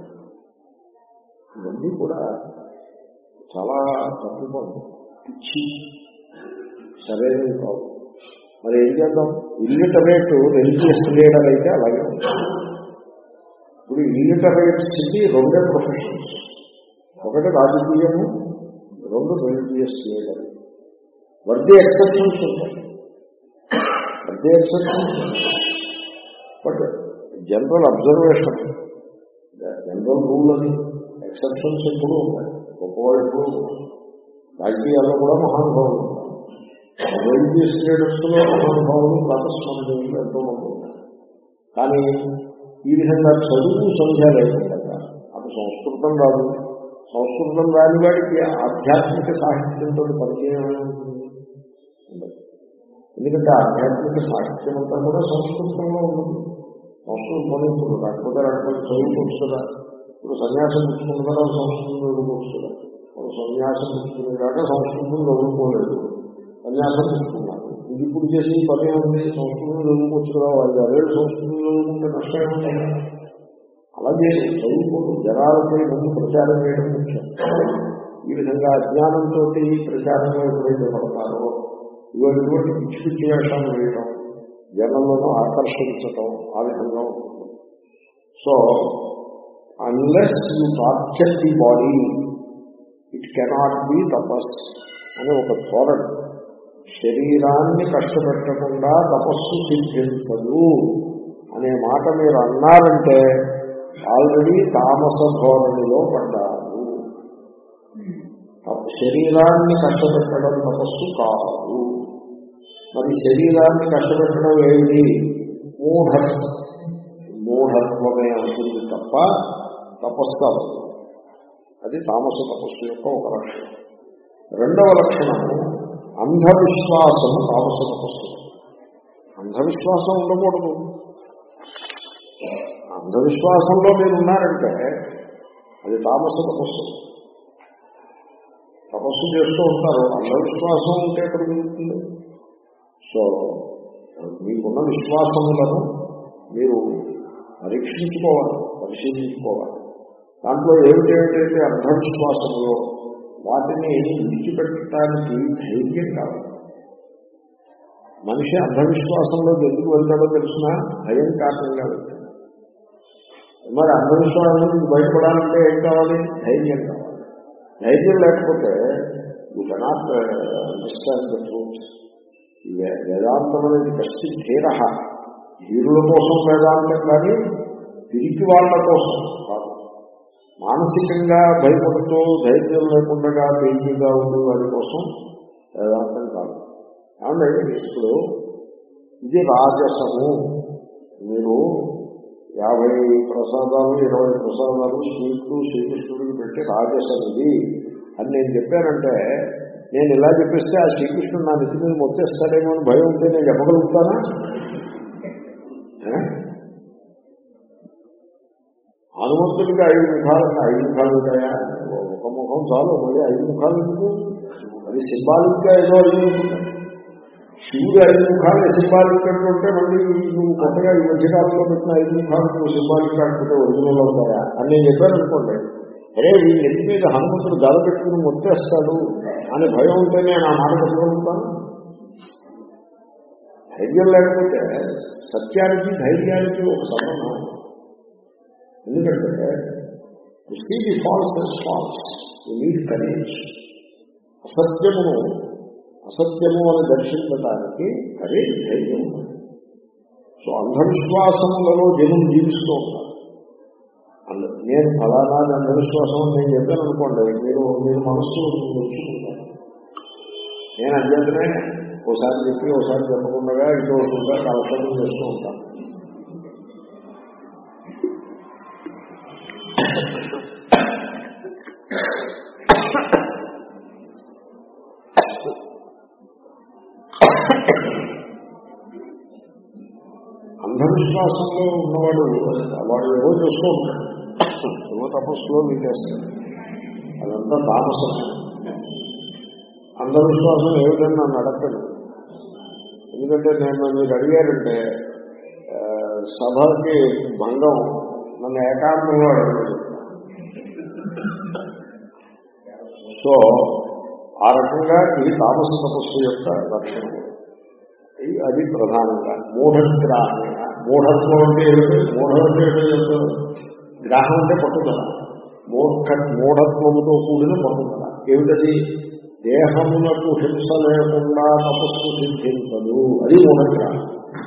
ఇవన్నీ కూడా చాలా తప్పిపోయి పిచ్చి సరైనది కాదు మరి ఏం చేద్దాం ఇల్లిటరేట్ రిలీజియస్ లీడర్ అయితే అలాగే ఉంటుంది ఇప్పుడు ఇల్లిటరేట్స్కి రెండే ప్రొఫెషన్స్ ఒకటి రాజకీయము రెండు రిలీజియస్ లీడర్ వర్ది ఎక్సెప్షన్స్ ఉంటాయి worthy exceptions but general observation general rule అని ఎక్సెప్షన్స్ ఎప్పుడూ ఉంటాయి గొప్పవాళ్ళు ఎప్పుడూ ఉంటాయి. రాజకీయాల్లో కూడా మహానుభావులు ఉంటారు రిలీజియస్ లీడర్స్ లో మహానుభావులు ప్రాతస్మరణీయులు ఎంతో మంది ఉంటారు కానీ ఈ విధంగా చదువు సంధ్య లేకుండా అటు సంస్కృతం రాదు సంస్కృతం రాని వాడికి ఆధ్యాత్మిక సాహిత్యంతో పరిచయం ఏమై ఉంటుంది ఉండదు. ఎందుకంటే ఆధ్యాత్మిక సాహిత్యం అంతా కూడా సంస్కృతంలో ఉంటుంది సంస్కృతం ఇప్పుడు రాకపోతే రాకపోతే చదువుకోవచ్చు కదా ఇప్పుడు సన్యాసం పుచ్చుకుంటున్నారా సంస్కృతం చదువుకోవచ్చు కదా వాళ్ళు సన్యాసం పుచ్చుకునేదాక సంస్కృతం చదువుకోలేదు సన్యాసం పుచ్చుకున్నారు ఇది ఇప్పుడు చేసి పని ఉంది సంస్కృతం చదువుకోవచ్చు కదా వాళ్ళు అదేళ్ళు సంస్కృతం చదువుకుంటే నష్టం ఏముంది అలాగే చదువుకోవడం జనాలపై ముందు ప్రచారం చేయడం ముఖ్యం ఈ విధంగా అజ్ఞానంతో ప్రచారంలో ఎప్పుడైతే పడతారో ఇటువంటి పిచ్చి పిచ్చి వేషాలు వేయటం జనంలోనూ ఆకర్షించటం ఆ విధంగా ఉంటుంది so unless you torture the body it cannot be తపస్ అని ఒక ధోరణి శరీరాన్ని కష్టపెట్టకుండా తపస్సు సిద్ధించదు అనే మాట మీరు అన్నారంటే ఆల్రెడీ తామస ధోరణిలో పడ్డారు శరీరాన్ని కష్టపెట్టడం తపస్సు కాదు మరి శరీరాన్ని కష్టపెట్టడం ఏమిటి మూఢత్వం మూఢత్వమే అవుతుంది తప్ప తపస్సు అవ్వదు అది తామస తపస్సు యొక్క ఒక లక్షణం రెండవ లక్షణము అంధవిశ్వాసము తామస తపస్సు అంధవిశ్వాసం ఉండకూడదు అంధవిశ్వాసంలో మీరు ఉన్నారంటే అది తామస తపస్సు తపస్సు చేస్తూ ఉంటారు అంధవిశ్వాసం ఉంటే ఎక్కడ జరుగుతుంది సో మీకున్న విశ్వాసములను మీరు పరీక్షించుకోవాలి పరిశీలించుకోవాలి దాంట్లో ఏమిటేమిటైతే అంధవిశ్వాసములో వాటిని విడిచిపెట్టడానికి ధైర్యం కావాలి మనిషి అంధవిశ్వాసంలో ఎందుకు వెళ్తాడో తెలిసిన భయం కారణంగా వెళ్తాడు మరి అంధవిశ్వాసం నుంచి బయటపడాలంటే ఏం కావాలి ధైర్యం కావాలి ధైర్యం లేకపోతే you cannot understand the truth వేదాంతం అనేది కష్టి ధీర ధీరుల కోసం వేదాంతం కానీ తిరిగి వాళ్ళ కోసం కాదు మానసికంగా భయపడుతూ ధైర్యం లేకుండా పేజీగా ఉండే వారి కోసం వేదాంతం కాదు ఏమంటే ఇప్పుడు ఇది రాజసము మీరు యాభై ప్రసాదాలు ఇరవై ప్రసాదాలు స్వీట్లు శ్రీకృష్ణుడికి పెట్టి రాజసం ఇది అని నేను చెప్పానంటే నేను ఇలా చెప్పేస్తే ఆ శ్రీకృష్ణుడు నా నెత్తి మీద మొత్తేస్తాడేమో అని భయం ఉంటే నేను చెప్పగలుగుతానా హనుమంతుడికి ఐదు ముఖాలు ఐదు ముఖాలు ఉంటాయా ఒక ముఖం చాలు మళ్ళీ ఐదు ముఖాలు ఎందుకు అది సింబాలిక్ గా ఏదో అయి శివుడు ఐదు ముఖాలు సింబాలిక్ ఉంటే మళ్ళీ నువ్వు కొత్తగా ఈ మధ్యకాలంలో పెట్టిన ఐదు ముఖాలు నువ్వు సింబాలిక్ కాకపోతే ఒరిజినల్ అవుతాయా అని నేను చెప్పాను అనుకోండి అరే ఈ నెత్తి మీద హనుమంతుడు గల పెట్టుకుని మొత్తేస్తాడు అని భయం ఉంటే నేను ఆ మాట చెప్పగలుగుతాను ధైర్యం లేకపోతే సత్యానికి ధైర్యానికి ఒక సంబంధం ఎందుకంటే see the false and false you need courage అసత్యమును అసత్యము అని దర్శించడానికి కరేజ్ ధైర్యం సో అంధవిశ్వాసములలో జనులు జీవిస్తూ ఉంటారు అంద- నేను ఫలానా అంధవిశ్వాసం అని నేను చెప్పాను అనుకోండి మీరు మీరు మనస్సు వచ్చుకుంటారు నేను అధ్యతనే ఓసారి చెప్పి ఓసారి చెప్పకుండా ఇంకో ఒకసారి కాలక్షేపం చేస్తూ ఉంటాను అంధవిశ్వాసంలో ఉన్నవాడు వాడు ఏవో చేస్తూ ఉంటాడు ఏవో తపస్సులో వీకేస్తాడు అదంతా తామసం అంధవిశ్వాసం ఏమిటని నన్ను అడగండి ఎందుకంటే నేను మీరు అడిగారంటే ఆ, సభకి భంగం నన్ను ఏకాంతంలో అడగలేదు సో ఆ రకంగా ఇది తామస తపస్సు యొక్క లక్షణం ఇది అది ప్రధానంగా మూఢగ్రాహణ మూఢత్వం అంటే ఏమిటి మూఢం అంటే ఏమిటో చెప్తాను గ్రాహం అంటే పట్టుదల మూఢ మూఢత్వముతో కూడిన పట్టుదల ఏమిటది దేహమునకు హింస లేకుండా తపస్సు సిద్ధించదు అది మూఢగ్రాహం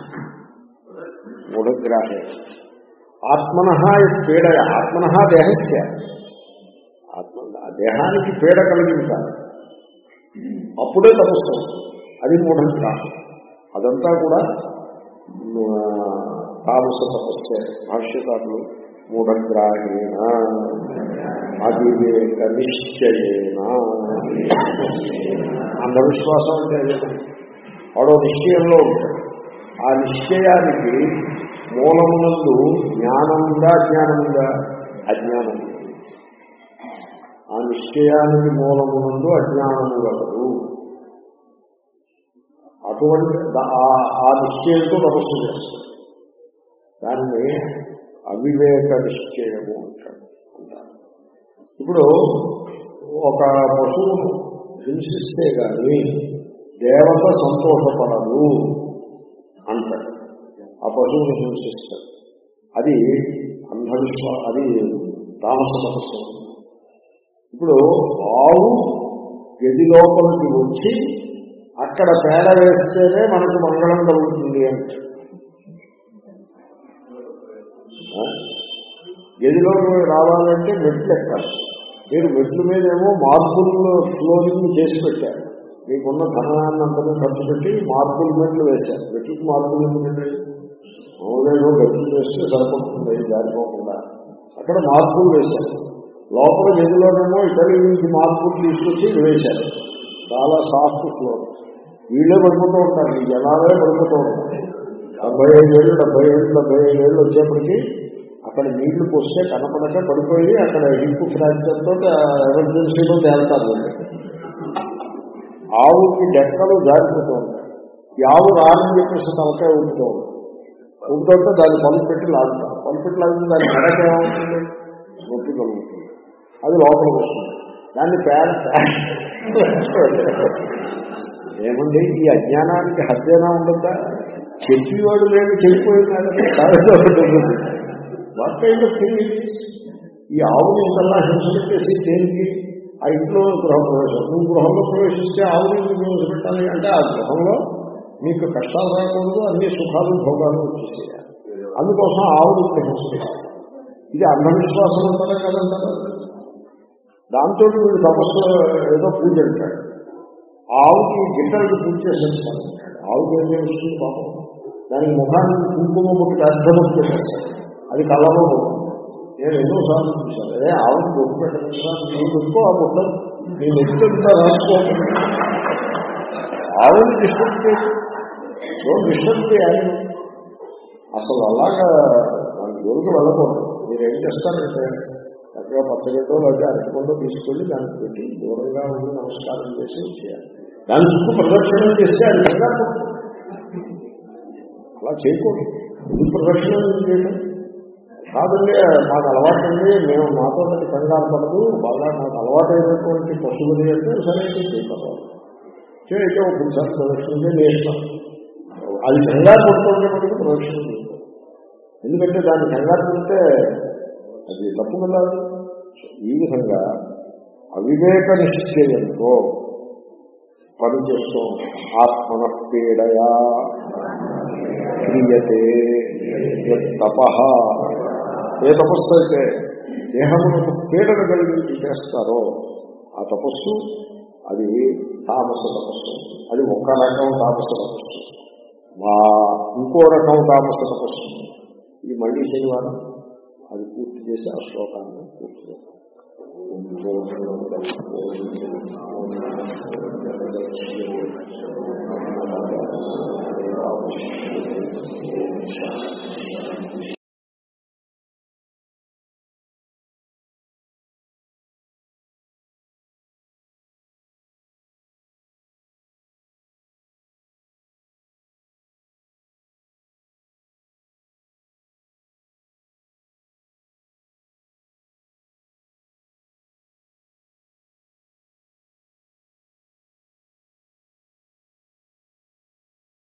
మూఢగ్రాహే ఆత్మన పీడ ఆత్మన దేహస్య ఆత్మ ఆ దేహానికి పీడ కలిగించాలి అప్పుడే తపస్సు అవుతుంది. అది మూఢగ్రాహం అదంతా కూడా ఆ, తామస తపస్సే భాష్యకారులు మూఢగ్రాహేణ అవివేక నిశ్చయేన అంధవిశ్వాసం అంటే అదే. వాడో నిశ్చయంలో ఉంటాడు ఆ నిశ్చయానికి మూలమునందు జ్ఞానముందా అజ్ఞానముందా అజ్ఞానం ఉంది. ఆ నిశ్చయానికి మూలమునందు అజ్ఞానము గలదు అటువంటి ద- ఆ- ఆ నిశ్చయంతో తపస్సు చేస్తాడు దాన్ని అవివేక నిశ్చయము అంటాడు అంటారు ఇప్పుడు ఒక పశువును హింసిస్తే గాని దేవత సంతోషపడదు అంటాడు ఆ పశువుని హింసిస్తాడు అది అంధవిశ్వా అది తామస తపస్సు ఇప్పుడు ఆవు గది లోపలికి వచ్చి అక్కడ పేడ వేస్తేనే మనకు మంగళం కలుగుతుంది అంటే ఆ? గదిలోకి రావాలంటే మెట్లు ఎక్కాలి మీరు మెట్ల మీదేమో మార్పుల్లో ఫ్లోరింగ్ చేసి పెట్టారు మీకున్న ధనాన్నంతనే ఖర్చు పెట్టి మార్పుల మెట్లు వేశారు మెట్లకు మార్పులు ఎందుకంటే మామూలుగా గట్లు వేస్తే సరిపడుతుంది జారిపోకుండా అక్కడ మార్పులు వేశారు లోపల గదిలోనేమో ఇటలీ నుంచి మార్పులు తీసుకొచ్చి వేశారు చాలా సాఫ్ట్ ఫ్లోర్ వీళ్ళే పడిపోతూ ఉంటారు ఈ జనాలే పడిపోతూ ఉంటారు డెబ్బై ఐదేళ్ళు డెబ్బై ఏళ్ళు డెబ్బై ఐదేళ్ళు వచ్చేప్పటికి అక్కడ నీళ్లు పోస్తే కనపడక పడిపోయి అక్కడ హిప్ ఫ్రాక్చర్ తోటి ఎమర్జెన్సీలో తేలుతారు వీళ్ళు. ఆవుకి డెక్కలు జారిపోతూ ఉంటాయి ఈ ఆవు రాని చెప్పేసి తలకాయ ఊపుతూ ఉంటాయి ఊపుతుంటే దాన్ని పలుపు పెట్టి లాగుతారు పలుపు పెట్టి లాగితే దాని మెడక ఏమవుతుంది నొప్పి కలుగుతుంది అది లోపలికి వస్తుంది దాన్ని పేడ ఏమండి ఈ అజ్ఞానానికి హద్దేనా ఉండద్దా చెప్పేవాడు లేని చెడిపోయినాడు వాట్ కైండ్ ఆఫ్ థింగ్ ఇది ఈ ఆవుని ఇంతలా హింస పెట్టేసి దేనికి ఆ ఇంట్లో గృహప్రవేశం నువ్వు గృహంలో ప్రవేశిస్తే ఆవుని ఎందుకు హింస పెట్టాలి అంటే ఆ గృహంలో మీకు కష్టాలు రాకూడదు అన్ని సుఖాలు భోగాలు వచ్చేసేయాలి అందుకోసం ఆవుని ఇప్పుడు హింస పెట్టాలి ఇది అంధవిశ్వాసం అంటారా కదంటారా దాంతో వీడు తపస్సు ఏదో పూజ అంటాడు ఆవుకి గిట్టలకి పూజ చేసేస్తాడు ఆవుకి ఏం చేస్తుంది పాపం దానికి ముఖానికి కుంకుమ పుట్టి అర్థం చేసేస్తాడు అది కళ్ళలో పోతుంది నేను ఎన్నో సార్లు చూశాను అదే ఆవుకి బొట్టు పెట్టకుండా నువ్వు పెట్టుకో ఆ బుట్ట నేను ఎత్తుతా రాసుకో ఆవుని డిస్టర్బ్ చేసి డిస్టర్బ్ చేయాలి అసలు అలాగా దాని జోలికి వెళ్ళకూడదు మీరు ఏం చేస్తారంటే చక్కగా పచ్చగడ్డో లేదా అరటిపండు తీసుకెళ్ళి దానికి పెట్టి దూరంగా ఉండి నమస్కారం చేసి చేయాలి దాని చుట్టూ ప్రదక్షిణం చేస్తే అది కంగారు అలా చేయకూడదు ఇది ప్రదక్షిణం చేయడం కాదండి మాకు అలవాటు అండి మేము మాతో పాటు కంగారు పడదు బాగా నాకు అలవాటైనటువంటి పశువులు అంటే సరే అయితే చేయకపోవాలి చేయతే ఒకసారి ప్రదక్షిణ చేసి నేస్తాం అది కంగారు పడుతుంటే మటుకు ప్రదక్షిణ చేస్తాం ఎందుకంటే దాన్ని కంగారు పడితే అది తప్పు కదా ఈ విధంగా అవివేక నిశ్చయంతో పనిచేస్తూ ఆత్మన పీడయా క్రియతే తప ఏ తపస్సు అయితే దేహములకు పీడన కలిగించి చేస్తారో ఆ తపస్సు అది తామస తపస్సు అది ఒక రకం తామస తపస్సు మా ఇంకో రకం తామస తపస్సు ఇది మళ్ళీ శనివారం అది పూర్తి చేసి ఆ శ్లోకాన్ని పూర్తి చేస్తాం శాంతి